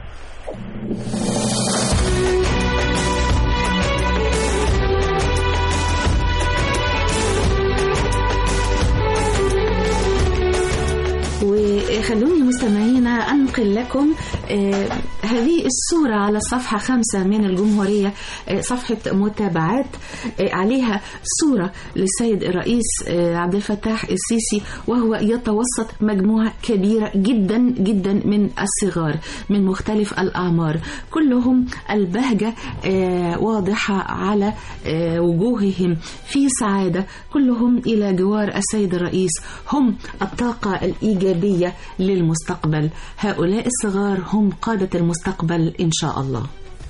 وخلوني مستمعينا أنقل لكم آه، هذه الصورة على الصفحة خمسة من الجمهورية آه، صفحة متابعات آه، عليها صورة للسيد الرئيس آه، عبد الفتاح السيسي وهو يتوسط مجموعة كبيرة جدا جدا من الصغار من مختلف الأعمار كلهم البهجة آه، واضحة على آه، وجوههم في سعادة كلهم إلى جوار السيد الرئيس هم الطاقة الإيجابية للمستقبل هؤلاء الصغار هم قادة المستقبل إن شاء الله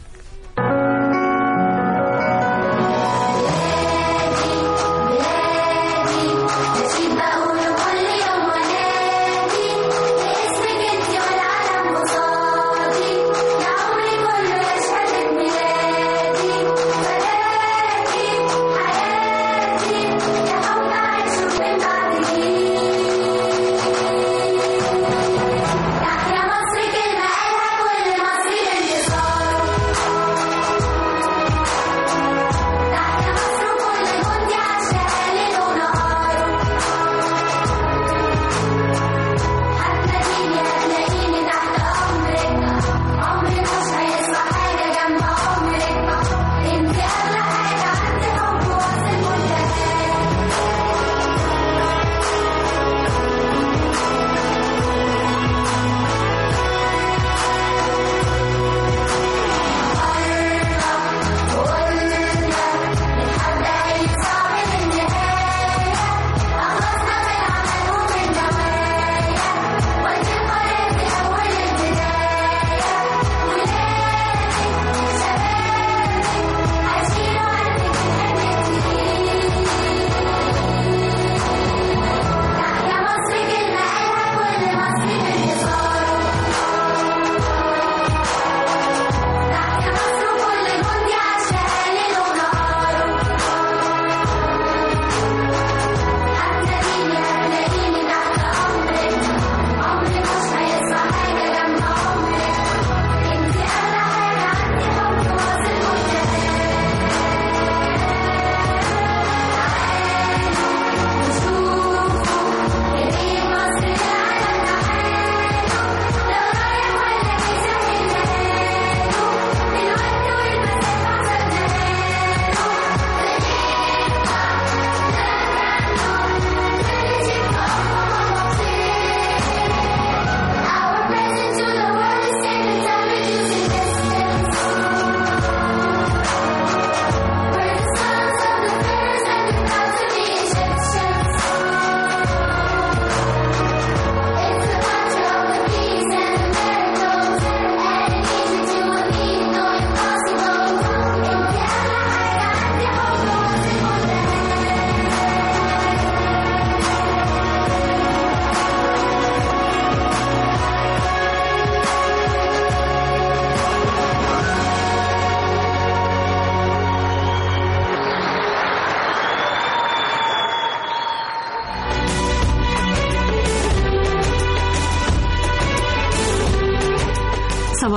نشيد بقوله كل يوم ونادي باسمك انت والعالم قصادي يا عمري كله يشهد بميلادي فداكي حياتي يا حب عايشه من بعدك تحيا مصر كلمة قالها كل مصري بانتصار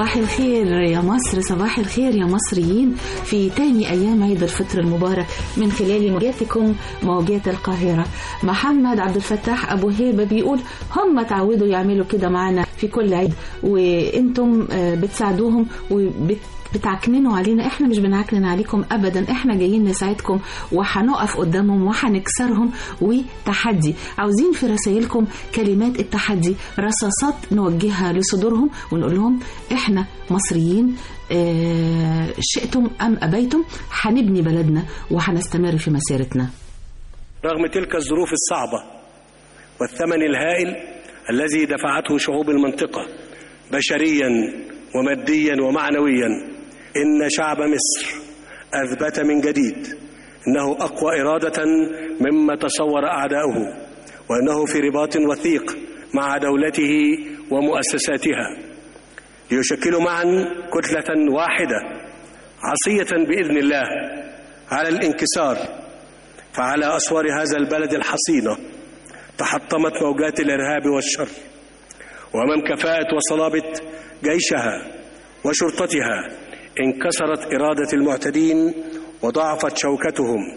صباح الخير يا مصر صباح الخير يا مصريين في تاني أيام عيد الفطر المبارك من خلال موجاتكم موجات القاهرة محمد عبد الفتاح أبو هيبة بيقول هم تعودوا يعملوا كده معانا في كل عيد وانتم آه، بتساعدوهم وبت بتعكننوا علينا احنا مش بنعكنن عليكم ابدا احنا جايين نساعدكم وهنقف قدامهم وهنكسرهم وتحدي عاوزين في رسائلكم كلمات التحدي رصاصات نوجهها لصدورهم ونقول لهم احنا مصريين اه شئتم ام ابيتم هنبني بلدنا وهنستمر في مسيرتنا رغم تلك الظروف الصعبة والثمن الهائل الذي دفعته شعوب المنطقة بشريا وماديا ومعنويا إن شعب مصر أثبت من جديد أنه أقوى إرادة مما تصور أعداؤه وأنه في رباط وثيق مع دولته ومؤسساتها ليشكلوا معا كتلة واحدة عصية بإذن الله على الانكسار فعلى أسوار هذا البلد الحصينة تحطمت موجات الإرهاب والشر وأمام كفاءة وصلابة جيشها وشرطتها انكسرت إرادة المعتدين وضعفت شوكتهم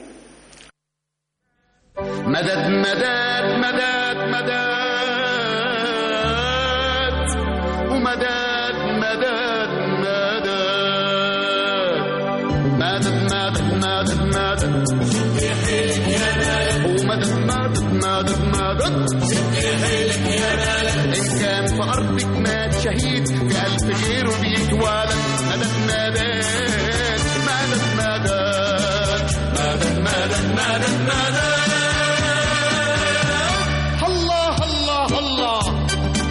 مدد مدد مدد مدد ومدد مدد مدد مدد مدد مدد مدد ومدد مدد مدد مدد إن كان في أرضك مات شهيد في ألف غيره بيتوالد مدد مدد مدد مدد مدد مدد مدد مدد الله الله الله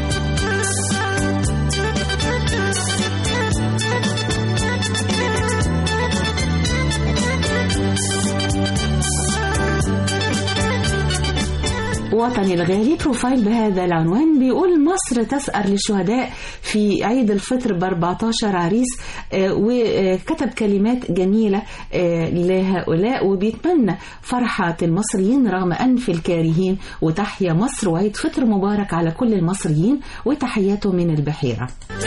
وطني الغالي بروفايل بهذا العنوان بيقول مصر تسأر للشهداء في عيد الفطر ب 14 عريس آه، وكتب كلمات جميلة آه، لهؤلاء وبيتمنى فرحة المصريين رغم أنف الكارهين وتحيا مصر وعيد فطر مبارك على كل المصريين وتحياته من البحيرة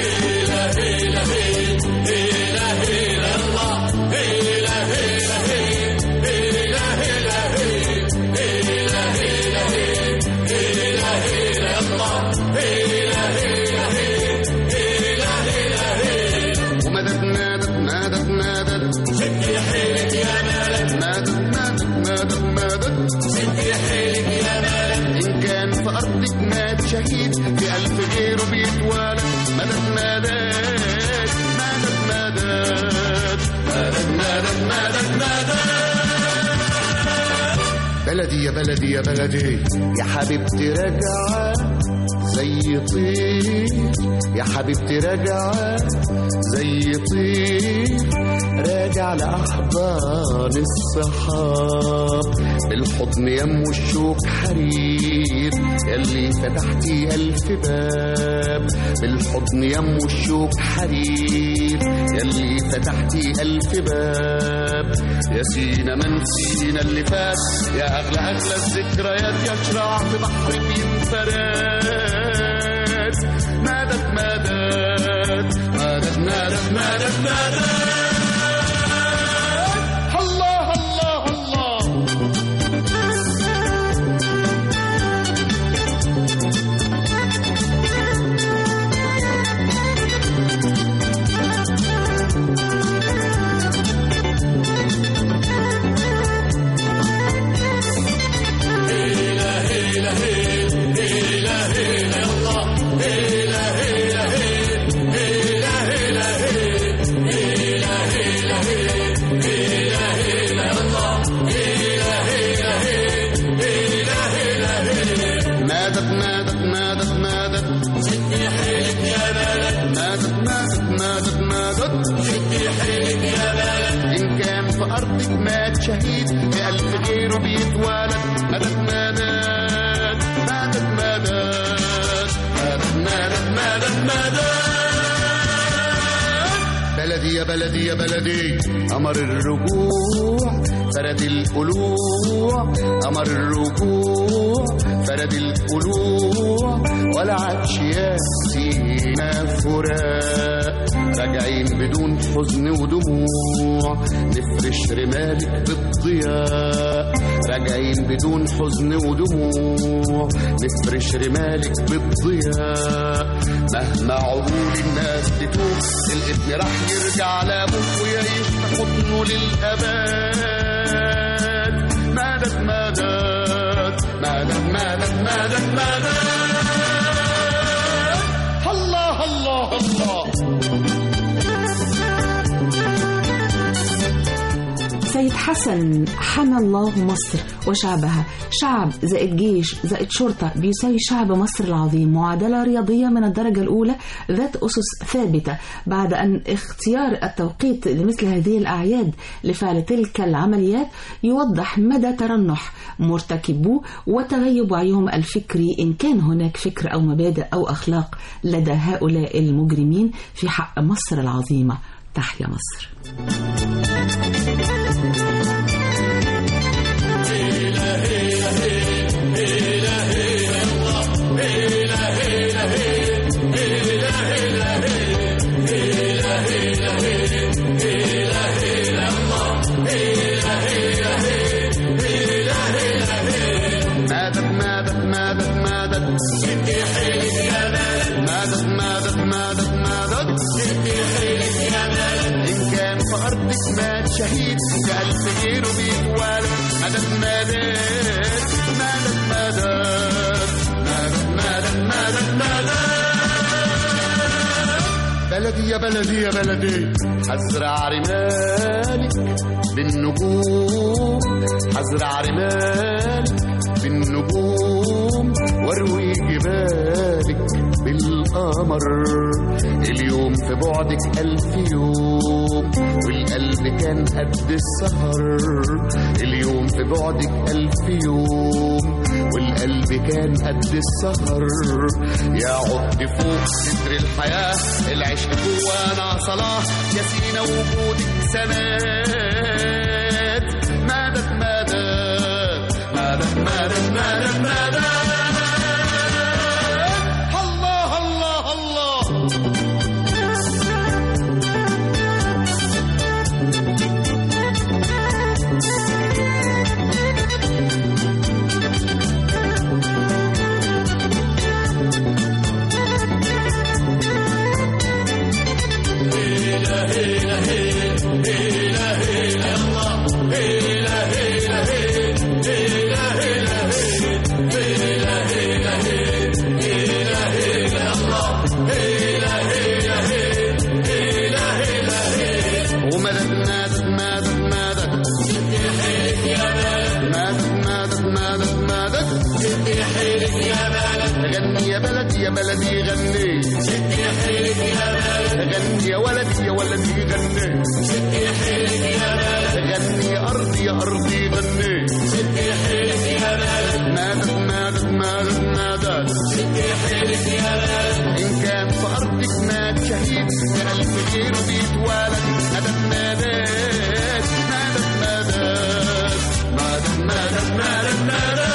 ومدد مدد مدد مدد شد حيلك يا مالك مدد مدد مدد مدد شد حيلك يا مالك إن كان في أرضك مات شهيد في ألف غيره بيتوالد مدد مدد مدد مدد مدد مدد مدد مدد بلدي يا بلدي يا بلدي يا حبيبتي راجعة زي طير يا حبيبتي راجعة زي طير راجع لأحضان الصحاب بالحضن يم الشوك حرير يلي فتحتي ألف باب بالحضن يم الشوك حرير يلي فتحتي ألف باب يا سينا من سينا اللي فات يا أغلى أغلى الذكريات يا شراع في بحر بينفرد مدد مدد مدد مدد مدد مدد الله الله الله مادت مادت مادت مادت شدي حيلك يا بلد مادت مادت مادت مادت شدي حيلك يا بلد إن كان في أرضك مات شهيد في ألف غيره بيتوالد مادت مادت مادت مادت مادت مادت مادت مادت بلدي يا بلدي يا بلدي أمر الرجوع فرد القلوع أمر الرجوع فرد القلوع ولا عادش ياسينا فراق راجعين بدون حزن ودموع نفرش رمالك بالضياء راجعين بدون حزن ودموع نفرش رمالك بالضياء مهما عقول الناس تتوب الابن راح يرجع لابوه ويعيش في حضنه للابد مدد مدد مدد مدد مدد مدد الله الله الله سيد حسن حمى الله مصر وشعبها شعب زائد جيش زائد شرطة بيساوي شعب مصر العظيم معادلة رياضية من الدرجة الأولى ذات أسس ثابتة بعد أن اختيار التوقيت لمثل هذه الأعياد لفعل تلك العمليات يوضح مدى ترنح مرتكبوه وتغيب وعيهم الفكري إن كان هناك فكر أو مبادئ أو أخلاق لدى هؤلاء المجرمين في حق مصر العظيمة تحيا مصر مدد مدد مدد مدد شدي حيلك يا بلد مدد مدد مدد مدد شدي حيلك يا بلد إن كان في أرضك مات شهيد كألف غيره بيتوالد مدد مدد مدد مدد مدد مدد مدد مدد بلدي يا بلدي يا بلدي هزرع رمالك بالنجوم هزرع رمالك بالنجوم واروي جبالك بالقمر اليوم في بعدك ألف يوم والقلب كان قد السهر اليوم في بعدك ألف يوم والقلب كان قد السهر يا عد فوق ستر الحياة العشق جوانا صلاة يا سينا وجودك سنات مدد مدد مدد مدد مدد مدد الله الله الله ومدد مدد مدد مدد مدد مدد مدد مدد غني يا بلدي يا بلدي غني غني يا ولدي يا ولدي غني غني يا أرضي يا أرضي غني مدد مدد مدد مدد إن كان في أرضك مات شهيد ألف غيره بيتوالد مدد مدد مدد مدد مدد مدد مدد مدد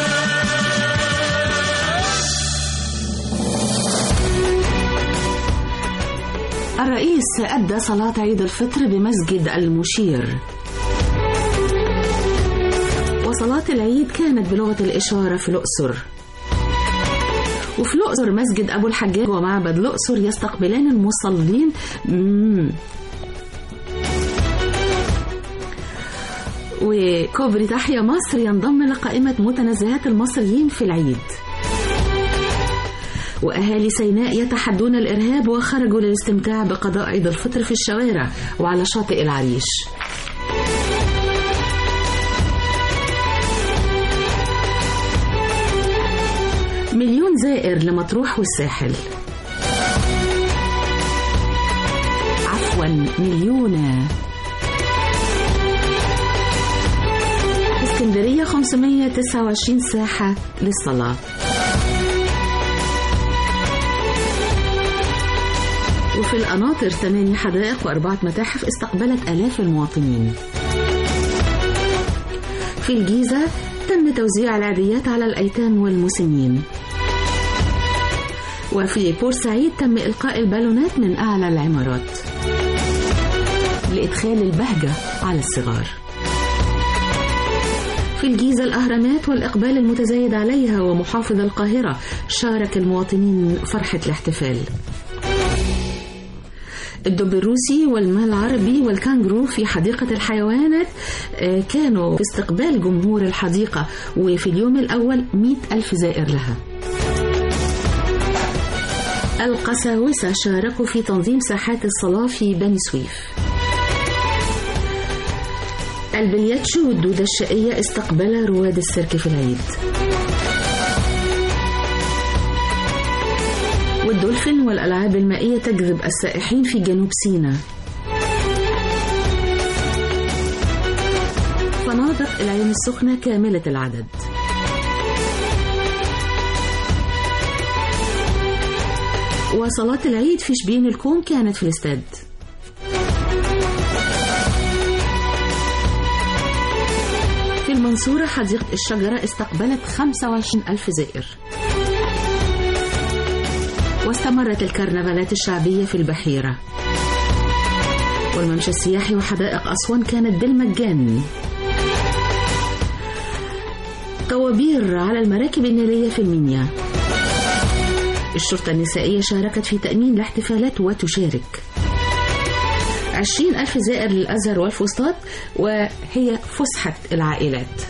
الرئيس أدى صلاة عيد الفطر بمسجد المشير وصلاة العيد كانت بلغة الإشارة في الأقصر وفي الأقصر مسجد أبو الحجاج ومعبد الأقصر يستقبلان المصلين مم. وكوبري تحيا مصر ينضم لقائمة متنزهات المصريين في العيد وأهالي سيناء يتحدون الإرهاب وخرجوا للاستمتاع بقضاء عيد الفطر في الشوارع وعلى شاطئ العريش مليون زائر لمطروح والساحل عفوا مليون اسكندرية 529 ساحة للصلاة وفي القناطر ثماني حدائق وأربعة متاحف استقبلت آلاف المواطنين في الجيزة تم توزيع العيديات على الأيتام والمسنين وفي بورسعيد تم إلقاء البالونات من أعلى العمارات لإدخال البهجة على الصغار في الجيزة الأهرامات والإقبال المتزايد عليها ومحافظ القاهرة شارك المواطنين فرحة الاحتفال الدب الروسي والمال العربي والكانجرو في حديقة الحيوانات آه، كانوا في استقبال جمهور الحديقة وفي اليوم الأول مئة ألف زائر لها القساوسة شاركوا في تنظيم ساحات الصلاة في بني سويف البلياتشو والدودة الشقية استقبل رواد السيرك في العيد والدولفين والألعاب المائية تجذب السائحين في جنوب سيناء فنادق العين السخنة كاملة العدد وصلاة العيد في شبين الكوم كانت في الاستاد في المنصورة حديقة الشجرة استقبلت 25 ألف زائر واستمرت الكرنفالات الشعبية في البحيرة والممشى السياحي وحدائق أسوان كانت بالمجان طوابير على المراكب النيلية في المنيا الشرطة النسائية شاركت في تأمين الاحتفالات وتشارك عشرين ألف زائر للأزهر والفسطاط وهي فسحة العائلات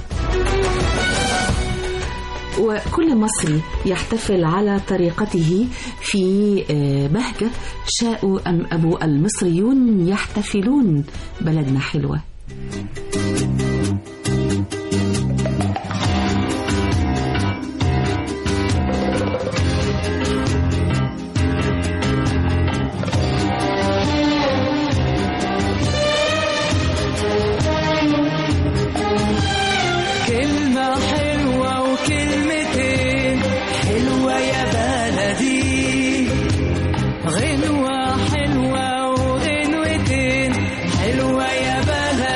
وكل مصري يحتفل على طريقته في آه، بهجة شاءوا أم أبو المصريون يحتفلون بلدنا حلوة كلمة حلوة وكلمتين حلوة يا بلدي غنوة حلوة وغنوتين حلوة يا بلدي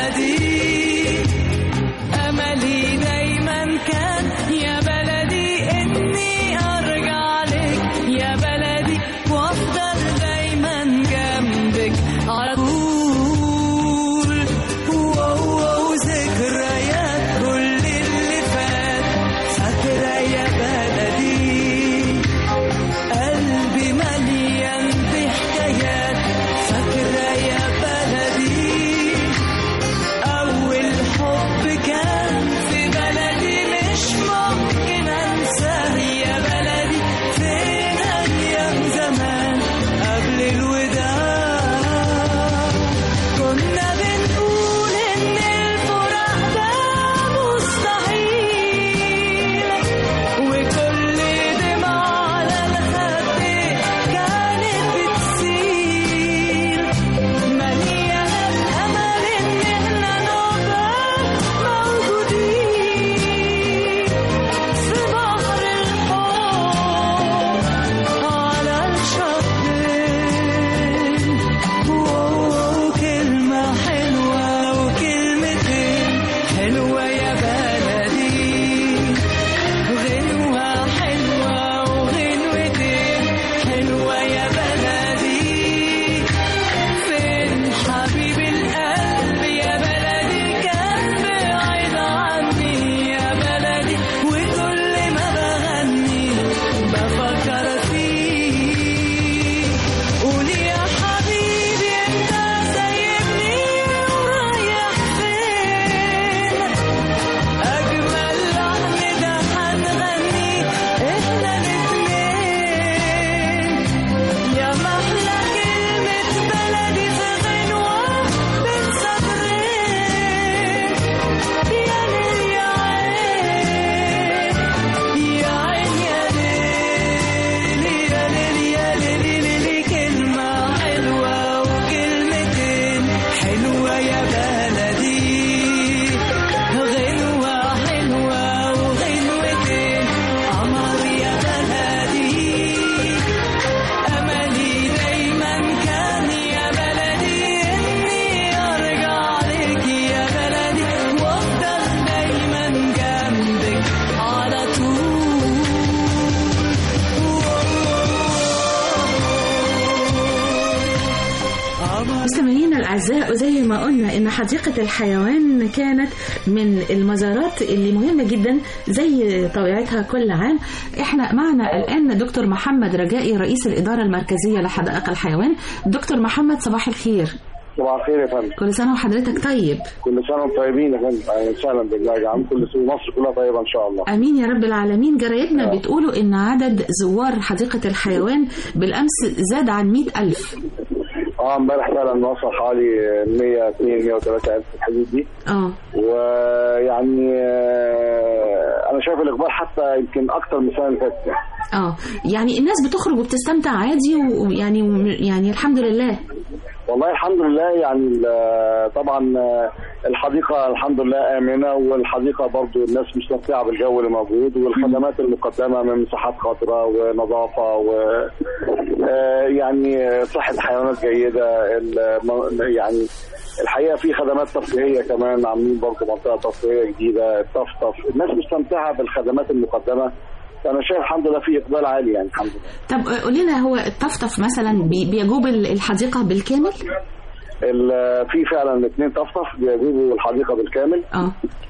زي ما قلنا ان حديقة الحيوان كانت من المزارات اللي مهمة جدا زي طبيعتها كل عام احنا معنا الان دكتور محمد رجائي رئيس الإدارة المركزية لحدائق الحيوان دكتور محمد صباح الخير صباح الخير يا فندم كل سنة وحضرتك طيب كل سنه وانتم طيبين يا فندم اهلا وسهلا بالله يا عم كل سنه مصر كلها طيبه ان شاء الله امين يا رب العالمين جرايدنا بتقولوا ان عدد زوار حديقة الحيوان بالامس زاد عن مئة ألف اه امبارح فعلا وصل حوالي 100 200 103 الف في الحدود دي اه ويعني آه، انا شايف الاقبال حتى يمكن اكتر من السنه اللي فاتت يعني. اه يعني الناس بتخرج وبتستمتع عادي ويعني يعني الحمد لله والله الحمد لله يعني ال- طبعا آه، الحديقه الحمد لله امنه والحديقه برضو الناس مستمتعه بالجو اللي موجود والخدمات المقدمه من مساحات خضراء ونظافه و آه، يعني صحه حيوانات جيده الم- يعني الحقيقه في خدمات ترفيهيه كمان عاملين برضو منطقه ترفيهيه جديده الطفطف الناس مستمتعه بالخدمات المقدمه فانا شايف الحمد لله في اقبال عالي يعني الحمد لله طب قول لنا هو الطفطف مثلا بي- بيجوب ال- الحديقة بالكامل ال- في فعلا اثنين طفطف بيجيبوا الحديقه بالكامل اه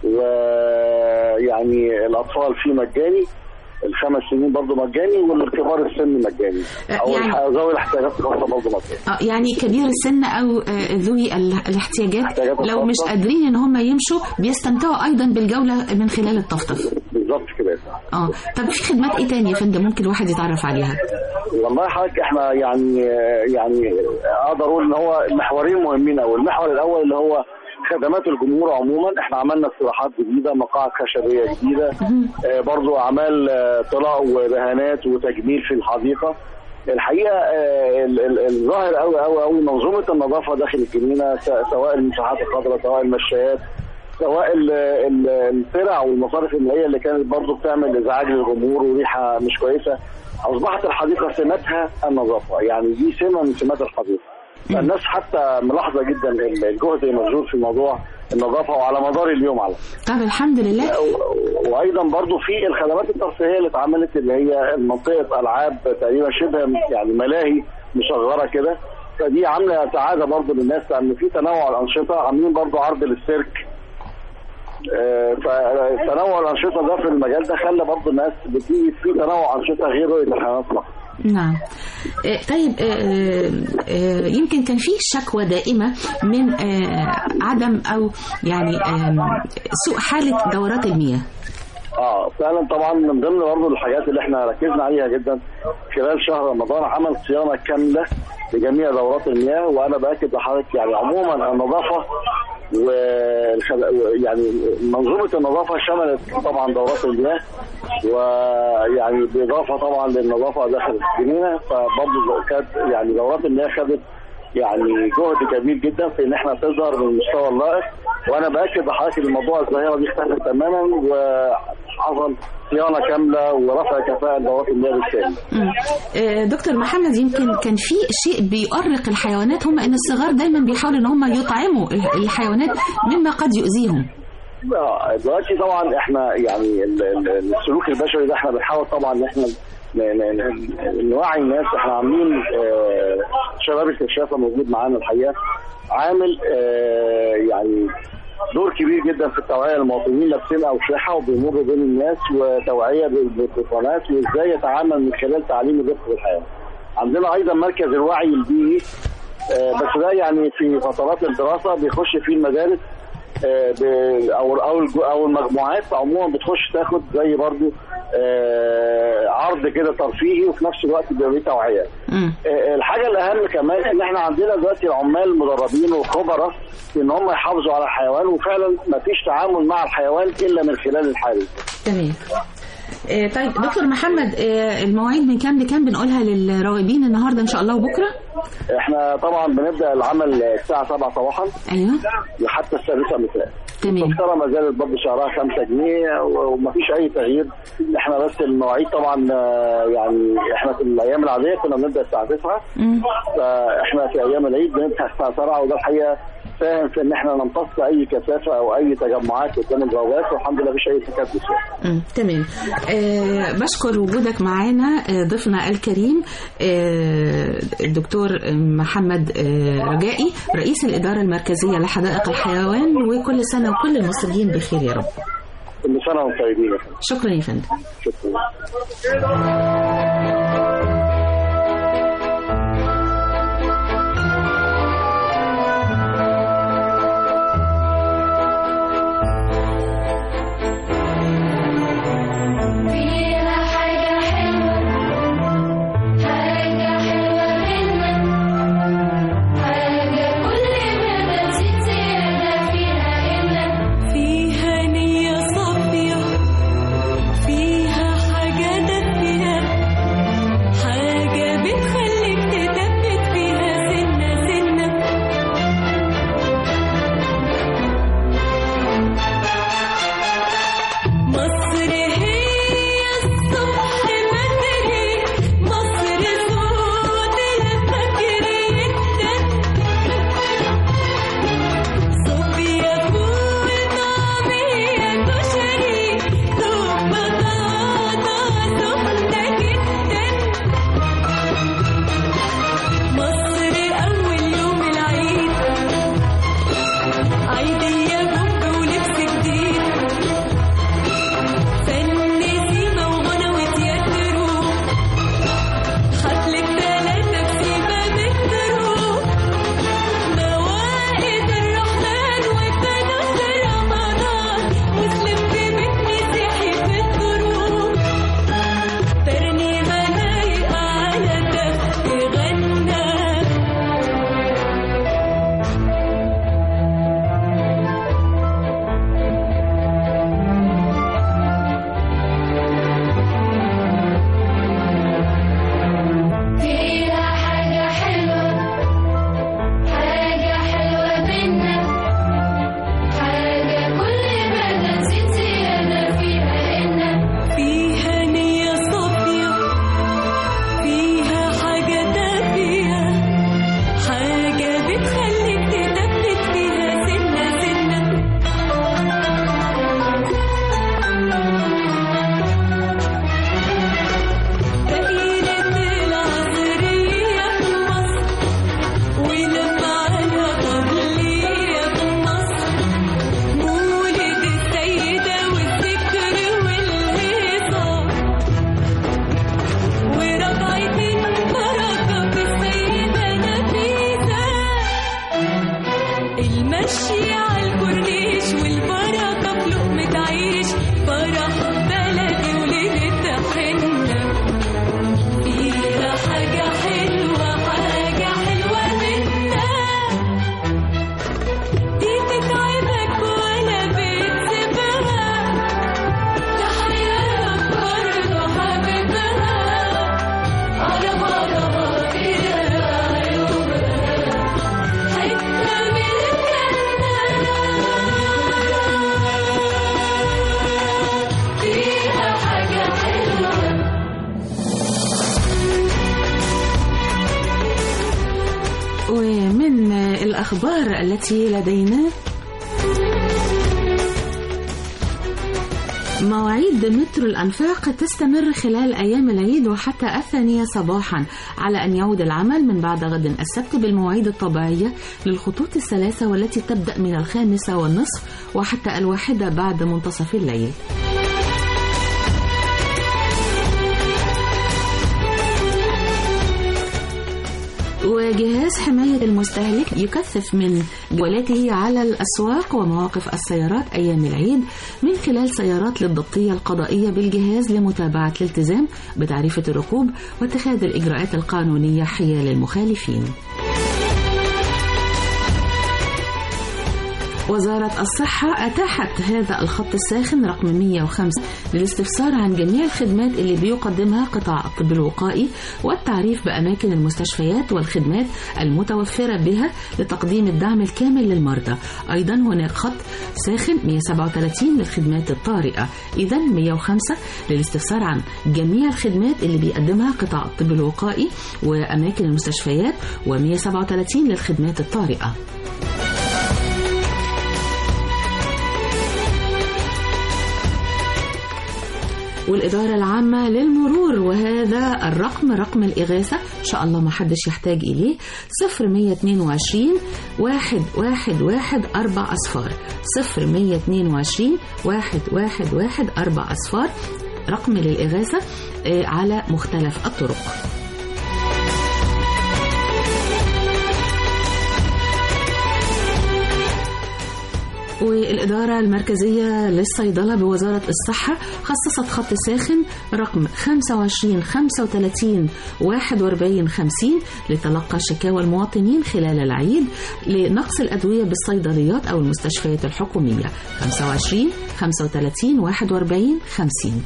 ويعني الاطفال فيه مجاني الخمس سنين برضه مجاني والكبار السن مجاني او يعني- الح- ذوي الاحتياجات الخاصه برضه مجاني اه يعني كبير السن او آه، ذوي ال- الاحتياجات الاحتياجات لو مش الخاصة. قادرين ان هم يمشوا بيستمتعوا ايضا بالجولة من خلال الطفطف بالظبط كده اه طب في خدمات ايه تاني يا فندم ممكن الواحد يتعرف عليها والله حضرتك احنا يعني يعني اقدر اقول ان هو محورين مهمين قوي المحور الاول اللي هو خدمات الجمهور عموما احنا عملنا استراحات جديده مقاعد خشبيه جديده آه، برضو اعمال آه، طلاء ورهانات وتجميل في الحديقه الحقيقه آه، ال- ال- الظاهر قوي قوي قوي منظومه النظافه داخل الجنينه س- سواء المساحات الخضراء سواء المشايات سواء ال- ال- الترع والمصارف المائيه اللي كانت برضو بتعمل ازعاج للجمهور وريحه مش كويسه اصبحت الحديقه سماتها النظافه يعني دي سمه من سمات الحديقه فالناس حتى ملاحظه جدا ال- الجهد المبذول في موضوع النظافه وعلى مدار اليوم على طب الحمد لله و- وايضا برضو في الخدمات الترفيهيه اللي اتعملت اللي هي منطقه العاب تقريبا شبه يعني ملاهي مصغره كده فدي عامله سعاده برضو للناس لان في تنوع الانشطه عاملين برضو عرض للسيرك آه، فتنوع الانشطه ده في المجال ده خلى برضو الناس بتيجي في تنوع انشطه غير رؤيه الحيوانات فقط نعم آه، طيب آه، آه، يمكن كان في شكوى دائمة من آه، عدم أو يعني آم، سوء حالة دورات المياه اه فعلا طبعا من ضمن برضه الحاجات اللي احنا ركزنا عليها جدا خلال شهر رمضان عمل صيانه كامله لجميع دورات المياه وانا باكد لحضرتك يعني عموما النظافه والخل... يعني منظومه النظافه شملت طبعا دورات المياه ويعني بالاضافه طبعا للنظافه داخل الجنينه فبرضه كانت يعني دورات المياه خدت يعني جهد كبير جدا في ان احنا تظهر بالمستوى اللائق وانا باكد لحضرتك ان الموضوع الظاهره دي اختلفت تماما وحصل صيانه كامله ورفع كفاءه دورات المياه بالكامل. مم. آه، دكتور محمد يمكن كان في شيء بيؤرق الحيوانات هم ان الصغار دايما بيحاولوا ان هم يطعموا الحيوانات مما قد يؤذيهم آه، دلوقتي طبعا احنا يعني ال- ال- السلوك البشري ده احنا بنحاول طبعا ان احنا ن- ن- ن- نوعي الناس احنا عاملين آه، شباب الكشافه موجود معانا الحقيقه عامل آه، يعني دور كبير جدا في التوعيه للمواطنين لابسين اوشحه وبيمروا بين الناس وتوعيه بالبروتوكولات وازاي يتعامل من خلال تعليم الرفق بالحياه. عندنا ايضا مركز الوعي البيئي آه، بس ده يعني في فترات الدراسه بيخش فيه المدارس آه، ب- او او الج- او المجموعات عموما بتخش تاخد زي برضو آه، عرض كده ترفيهي وفي نفس الوقت بيبقى فيه توعيه. آه، الحاجه الاهم كمان ان احنا عندنا دلوقتي العمال مدربين وخبراء في ان هم يحافظوا على الحيوان وفعلا ما فيش تعامل مع الحيوان الا من خلال الحارس. تمام آه، طيب دكتور محمد آه، المواعيد من كام لكام بنقولها للراغبين النهارده ان شاء الله وبكره احنا طبعا بنبدا العمل الساعه 7 صباحا ايوه لحتى السادسه مساء. تمام التذكره ما زالت برضه شهرها 5 جنيه ومفيش اي تغيير احنا بس المواعيد طبعا آه، يعني احنا في الايام العاديه كنا بنبدا الساعه 9 مم. فاحنا في ايام العيد بنبدا الساعه 7 وده الحقيقه ساهم في ان احنا نمتص اي كثافه او اي تجمعات قدام البوابات والحمد لله مفيش اي تكدس يعني. مم، تمام آه بشكر وجودك معانا آه ضيفنا الكريم آه الدكتور محمد آه رجائي رئيس الإدارة المركزية لحدائق الحيوان وكل سنة وكل المصريين بخير يا رب كل سنه وانتم طيبين يا فندم. شكرا يا فندم شكرا فيها حاجة حلوة حاجة حلوة منا حاجة كل ما بتزيد زيادة فيها إلا فيها نية صافية فيها حاجة دافية حاجة بتخليك تثبت فيها سنة سنة مصر هي الصبح بدري مصر صوت الفجر يدن صوفيا فول طعمية كشري ثوم بطاطا سخنة جدا مصر أول يوم العيد عيدية بومب ولبس جديد فن سيما وغنى وتياترو حفلة تلاتة بسيما مترو موائد الرحمن وفانوس رمضان مسلم في بيت مسيحي في الدروب ترنيمة لايقة على دف غنى فيها حاجة حلوة حاجة حلوة منا حاجة كل ما تزيد زيادة فيها إن فيها نية صافية فيها حاجة دافية حاجة بتخليك تثبت فيها سنة سنة مدينة العصرية في مصر ولما عنها طبلية في مصر مولد السيدة والذكر والهيصة ورجعت البركة في السيدة نفيسة المشي على الكورنيش والبركة في لقمة عيش فرح بلدي وليلة حنة فيها حاجة حلوة حاجة حلوة منها دي تتعبك ولا بتسيبها تحيرك برضه حبيبها على مرة فيها عيوبها حتة من الجنة فيها حاجة حلوة ومن الأخبار التي لدينا مواعيد مترو الأنفاق تستمر خلال أيام العيد وحتى الثانية صباحا على أن يعود العمل من بعد غد السبت بالمواعيد الطبيعية للخطوط الثلاثة والتي تبدأ من الخامسة والنصف وحتى الواحدة بعد منتصف الليل وجهاز حماية المستهلك يكثف من جولاته على الأسواق ومواقف السيارات أيام العيد من خلال سيارات للضبطية القضائية بالجهاز لمتابعة الالتزام بتعريفة الركوب واتخاذ الإجراءات القانونية حيال المخالفين وزارة الصحة أتاحت هذا الخط الساخن رقم 105 للاستفسار عن جميع الخدمات اللي بيقدمها قطاع الطب الوقائي والتعريف بأماكن المستشفيات والخدمات المتوفرة بها لتقديم الدعم الكامل للمرضى أيضا هناك خط ساخن 137 للخدمات الطارئة إذا 105 للاستفسار عن جميع الخدمات اللي بيقدمها قطاع الطب الوقائي وأماكن المستشفيات و137 للخدمات الطارئة والإدارة العامة للمرور وهذا الرقم رقم الإغاثة إن شاء الله ما حدش يحتاج إليه 0122 واحد واحد واحد أربع أصفار 0122 واحد واحد واحد أربع أصفار رقم للإغاثة آه، على مختلف الطرق والإدارة المركزية للصيدلة بوزارة الصحة خصصت خط ساخن رقم 25 35 41 50 لتلقى شكاوى المواطنين خلال العيد لنقص الأدوية بالصيدليات أو المستشفيات الحكومية 25 35 41 50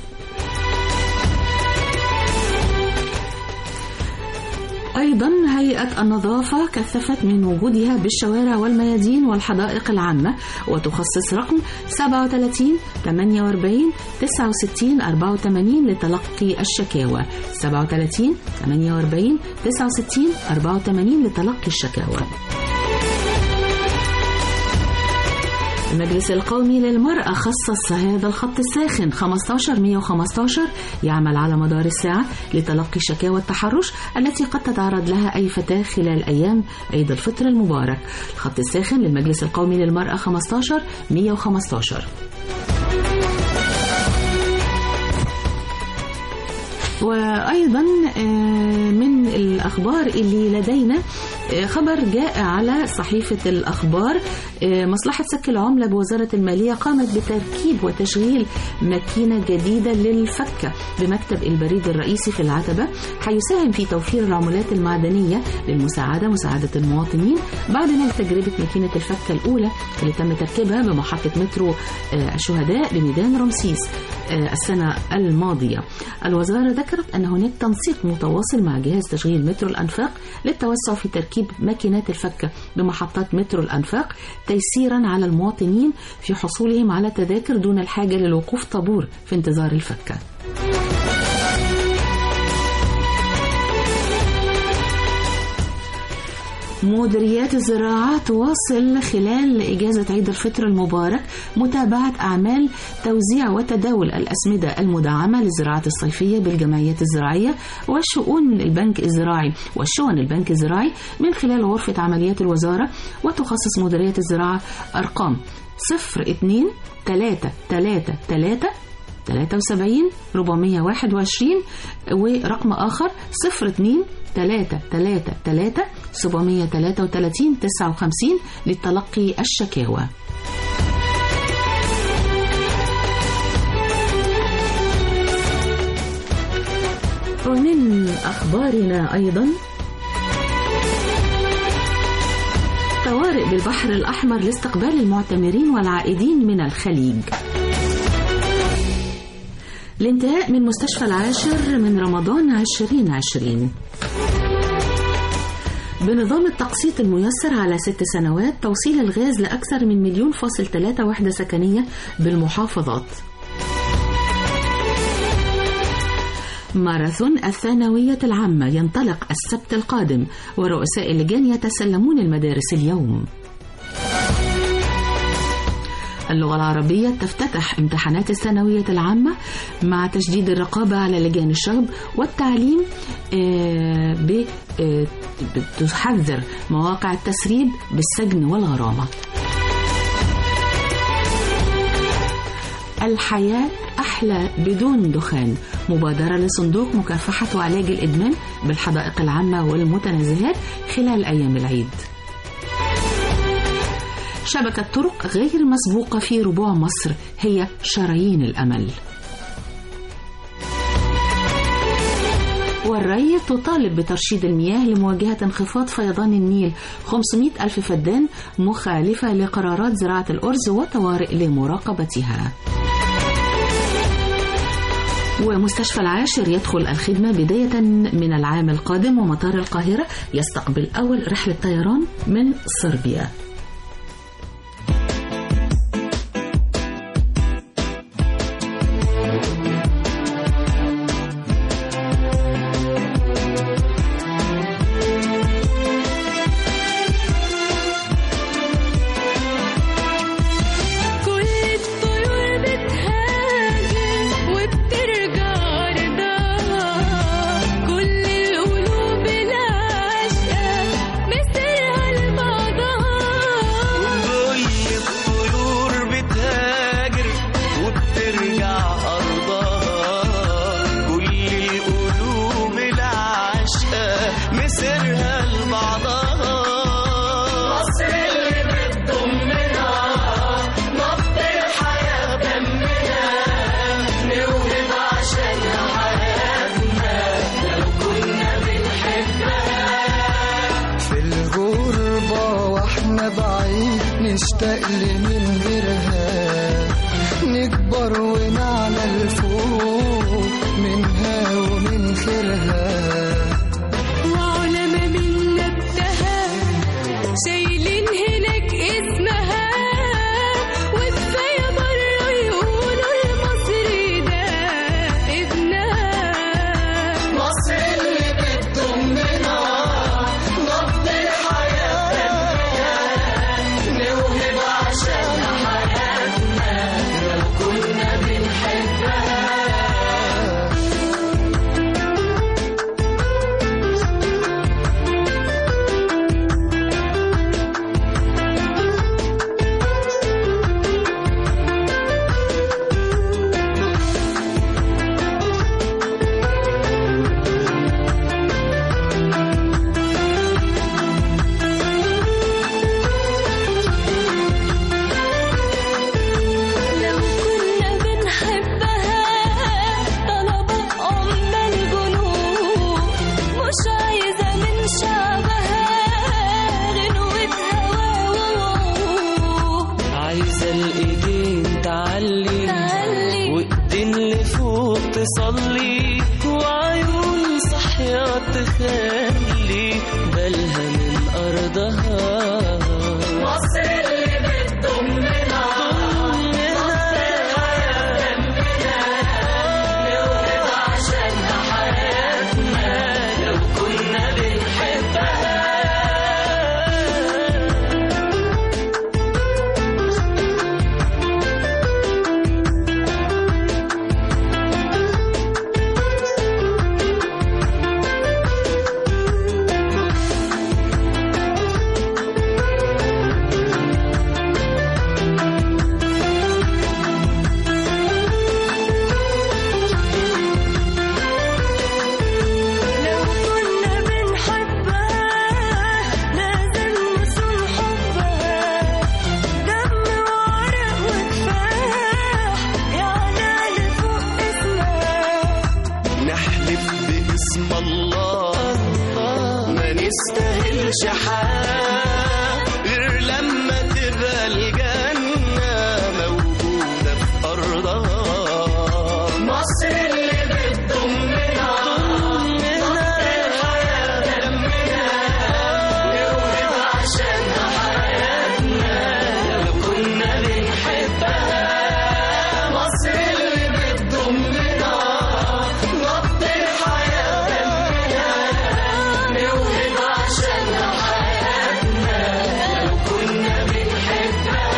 أيضا هيئة النظافة كثفت من وجودها بالشوارع والميادين والحدائق العامة وتخصص رقم 37 48 69 84 لتلقي الشكاوى 37 48 69 84 لتلقي الشكاوى المجلس القومي للمرأة خصص هذا الخط الساخن 15 115 يعمل على مدار الساعة لتلقي شكاوى التحرش التي قد تتعرض لها أي فتاة خلال أيام عيد الفطر المبارك الخط الساخن للمجلس القومي للمرأة 15 115 وأيضا آه، من الأخبار اللي لدينا آه، خبر جاء على صحيفة الأخبار آه، مصلحة سك العملة بوزارة المالية قامت بتركيب وتشغيل ماكينة جديدة للفكة بمكتب البريد الرئيسي في العتبة حيساهم في توفير العملات المعدنية للمساعدة مساعدة المواطنين بعد نهاية تجربة ماكينة الفكة الأولى اللي تم تركيبها بمحطة مترو آه، الشهداء بميدان رمسيس آه، السنة الماضية الوزارة ذكرت أن هناك تنسيق متواصل مع جهاز تشغيل مترو الأنفاق للتوسع في تركيب ماكينات الفكة بمحطات مترو الأنفاق تيسيرا على المواطنين في حصولهم على تذاكر دون الحاجة للوقوف طابور في انتظار الفكة مديريات الزراعة تواصل خلال إجازة عيد الفطر المبارك متابعة أعمال توزيع وتداول الأسمدة المدعمة للزراعة الصيفية بالجمعيات الزراعية والشؤون البنك الزراعي والشؤون البنك الزراعي من خلال غرفة عمليات الوزارة وتخصص مديرية الزراعة أرقام 02 3 3 3 73 421 ورقم آخر 02 3 3 3 733 59 لتلقي الشكاوى ومن أخبارنا أيضا طوارئ بالبحر الأحمر لاستقبال المعتمرين والعائدين من الخليج الانتهاء من مستشفى العاشر من رمضان 2020 بنظام التقسيط الميسر على ست سنوات توصيل الغاز لأكثر من مليون فاصل ثلاثة وحدة سكنية بالمحافظات ماراثون الثانوية العامة ينطلق السبت القادم ورؤساء اللجان يتسلمون المدارس اليوم اللغة العربية تفتتح امتحانات الثانوية العامة مع تشديد الرقابة على لجان الشغب والتعليم آه، ب- آه، بتحذر مواقع التسريب بالسجن والغرامة الحياة أحلى بدون دخان مبادرة لصندوق مكافحة وعلاج الإدمان بالحدائق العامة والمتنزهات خلال أيام العيد شبكة طرق غير مسبوقة في ربوع مصر هي شرايين الأمل والري تطالب بترشيد المياه لمواجهة انخفاض فيضان النيل 500 ألف فدان مخالفة لقرارات زراعة الأرز وطوارئ لمراقبتها ومستشفى العاشر يدخل الخدمة بداية من العام القادم ومطار القاهرة يستقبل أول رحلة طيران من صربيا كل الطيور بتهاجم وبترجع نشتاق لمن غيرها نكبر ونعلى الفوق منها ومن خيرها وعلماء من نبتها شايلين هناك اسمها وكفاية بره يقولوا المصري ده ابنها مصر اللي بتضمنا نبض الحياة نوهب عشان حياتنا لو كنا بنحبها لو كنا بنحبها طلبت أم الجنود مش عايزة من شعبها غنوة هوا ووعود عايزة الإيدين تعلي, تعلي. وإيدين لفوق تصلي وعيون صحية تخلي بالها من أرضها مصر اللي بتضمنا نبض الحياة جنبنا نوهب عشان حياتنا لو كنا بنحبها لو كنا بنحبها لازم نصون حبها دم وعرق وكفاح يعلى لفوق اسمها نحلف باسم الله ما نستاهلش حاجة غير لما تبقى الجنة موجودة في أرضها مصر اللي بتضمنا نبض الحياة جنبنا نوهب عشان حياتنا لو كنا بنحبها مصر اللي بتضمنا نبض الحياة جنبنا نوهب عشان حياتنا لو كنا بنحبها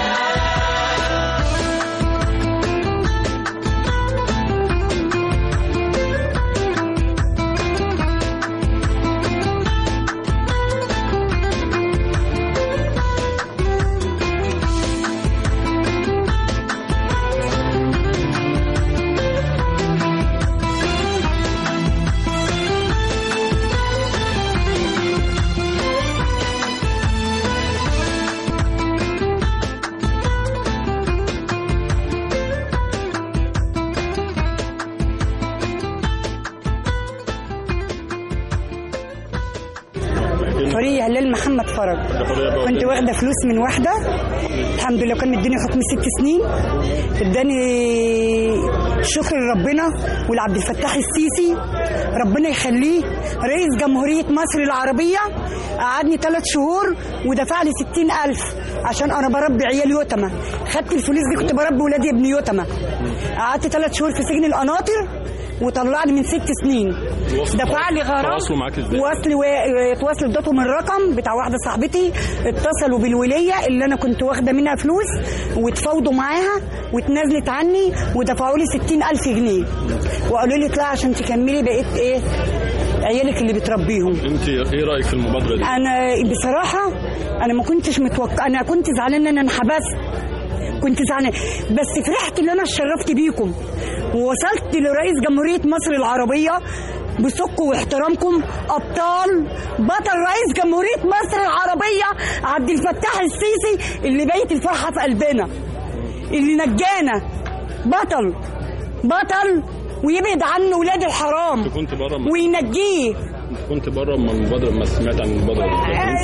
حورية هلال محمد فرج كنت واخدة فلوس من واحدة الحمد لله كان مديني حكم ست سنين اداني شكر لربنا ولعبد الفتاح السيسي ربنا يخليه رئيس جمهورية مصر العربية قعدني ثلاث شهور ودفع لي ستين ألف عشان أنا بربي عيال يتمة خدت الفلوس دي كنت بربي ولادي ابن يتمة قعدت ثلاث شهور في سجن القناطر وطلعني من ست سنين دفع لي غرام تواصلوا معاك ازاي؟ وصل و... اتواصل اديتهم الرقم بتاع واحده صاحبتي اتصلوا بالوليه اللي انا كنت واخده منها فلوس واتفاوضوا معاها واتنازلت عني ودفعوا لي 60000 جنيه وقالوا لي اطلعي عشان تكملي بقيت ايه عيالك اللي بتربيهم انت ايه رايك في المبادره دي؟ انا بصراحه انا ما كنتش متوقع انا كنت زعلانه ان انا انحبست كنت زعلانه بس فرحت ان انا اتشرفت بيكم ووصلت لرئيس جمهوريه مصر العربيه بصدق واحترامكم ابطال بطل رئيس جمهوريه مصر العربيه عبد الفتاح السيسي اللي بيت الفرحه في قلبنا اللي نجانا بطل بطل ويبعد عنه ولاد الحرام كنت بره ما وينجيه كنت بره ما المبادره ما سمعت عن المبادره دي إيه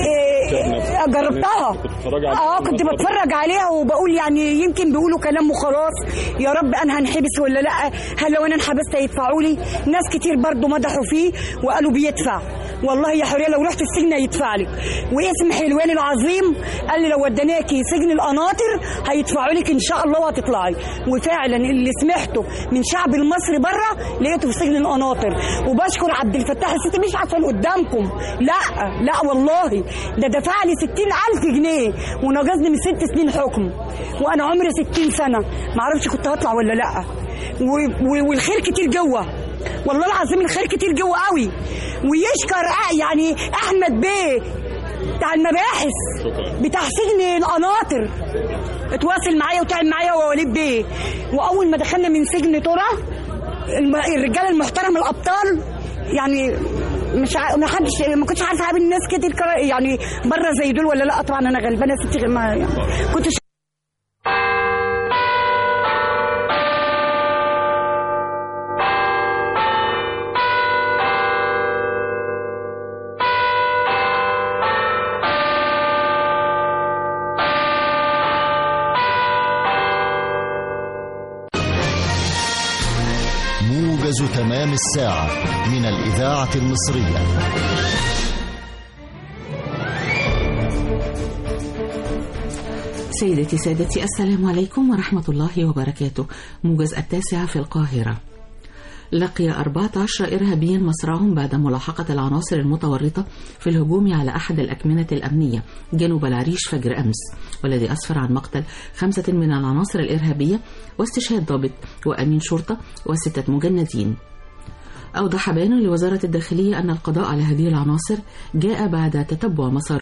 جربتها بتتفرجي على اه كنت بتفرج عليها وبقول يعني يمكن بيقولوا كلام وخلاص يا رب انا هنحبس ولا لا هل لو انا انحبست هيدفعوا لي ناس كتير برضو مدحوا فيه وقالوا بيدفع والله يا حوريه لو رحت السجن هيدفع لك واسم حلوان العظيم قال لي لو وداناكي سجن القناطر هيدفعوا لك ان شاء الله وهتطلعي وفعلا اللي سمعته من شعب المصري بره لقيته في سجن القناطر وبشكر عبد الفتاح السيسي مش عشان قدامكم لا لا والله ده دفع لي 60000 جنيه ونقصني من ست سنين حكم وانا عمري 60 سنه ما اعرفش كنت هطلع ولا لا و- و- والخير كتير جوه والله العظيم الخير كتير جوه قوي ويشكر آه يعني احمد بيه بتاع المباحث بتاع سجن القناطر اتواصل معايا وتعب معايا ووليد بيه واول ما دخلنا من سجن ترى الم- الرجاله المحترمه الابطال يعني مش ع... ما حدش ما كنتش عارفه اقابل ناس كتير كرا- يعني بره زي دول ولا لا طبعا انا غلبانه يا ستي غير ما يعني كنتش موجز تمام الساعة من الإذاعة المصرية سيدتي سادتي السلام عليكم ورحمة الله وبركاته موجز التاسعة في القاهرة لقي 14 إرهابيا مصرعهم بعد ملاحقة العناصر المتورطة في الهجوم على أحد الأكمنة الأمنية جنوب العريش فجر أمس والذي أسفر عن مقتل خمسة من العناصر الإرهابية واستشهاد ضابط وأمين شرطة وستة مجندين أوضح بيان لوزارة الداخلية أن القضاء على هذه العناصر جاء بعد تتبع مسار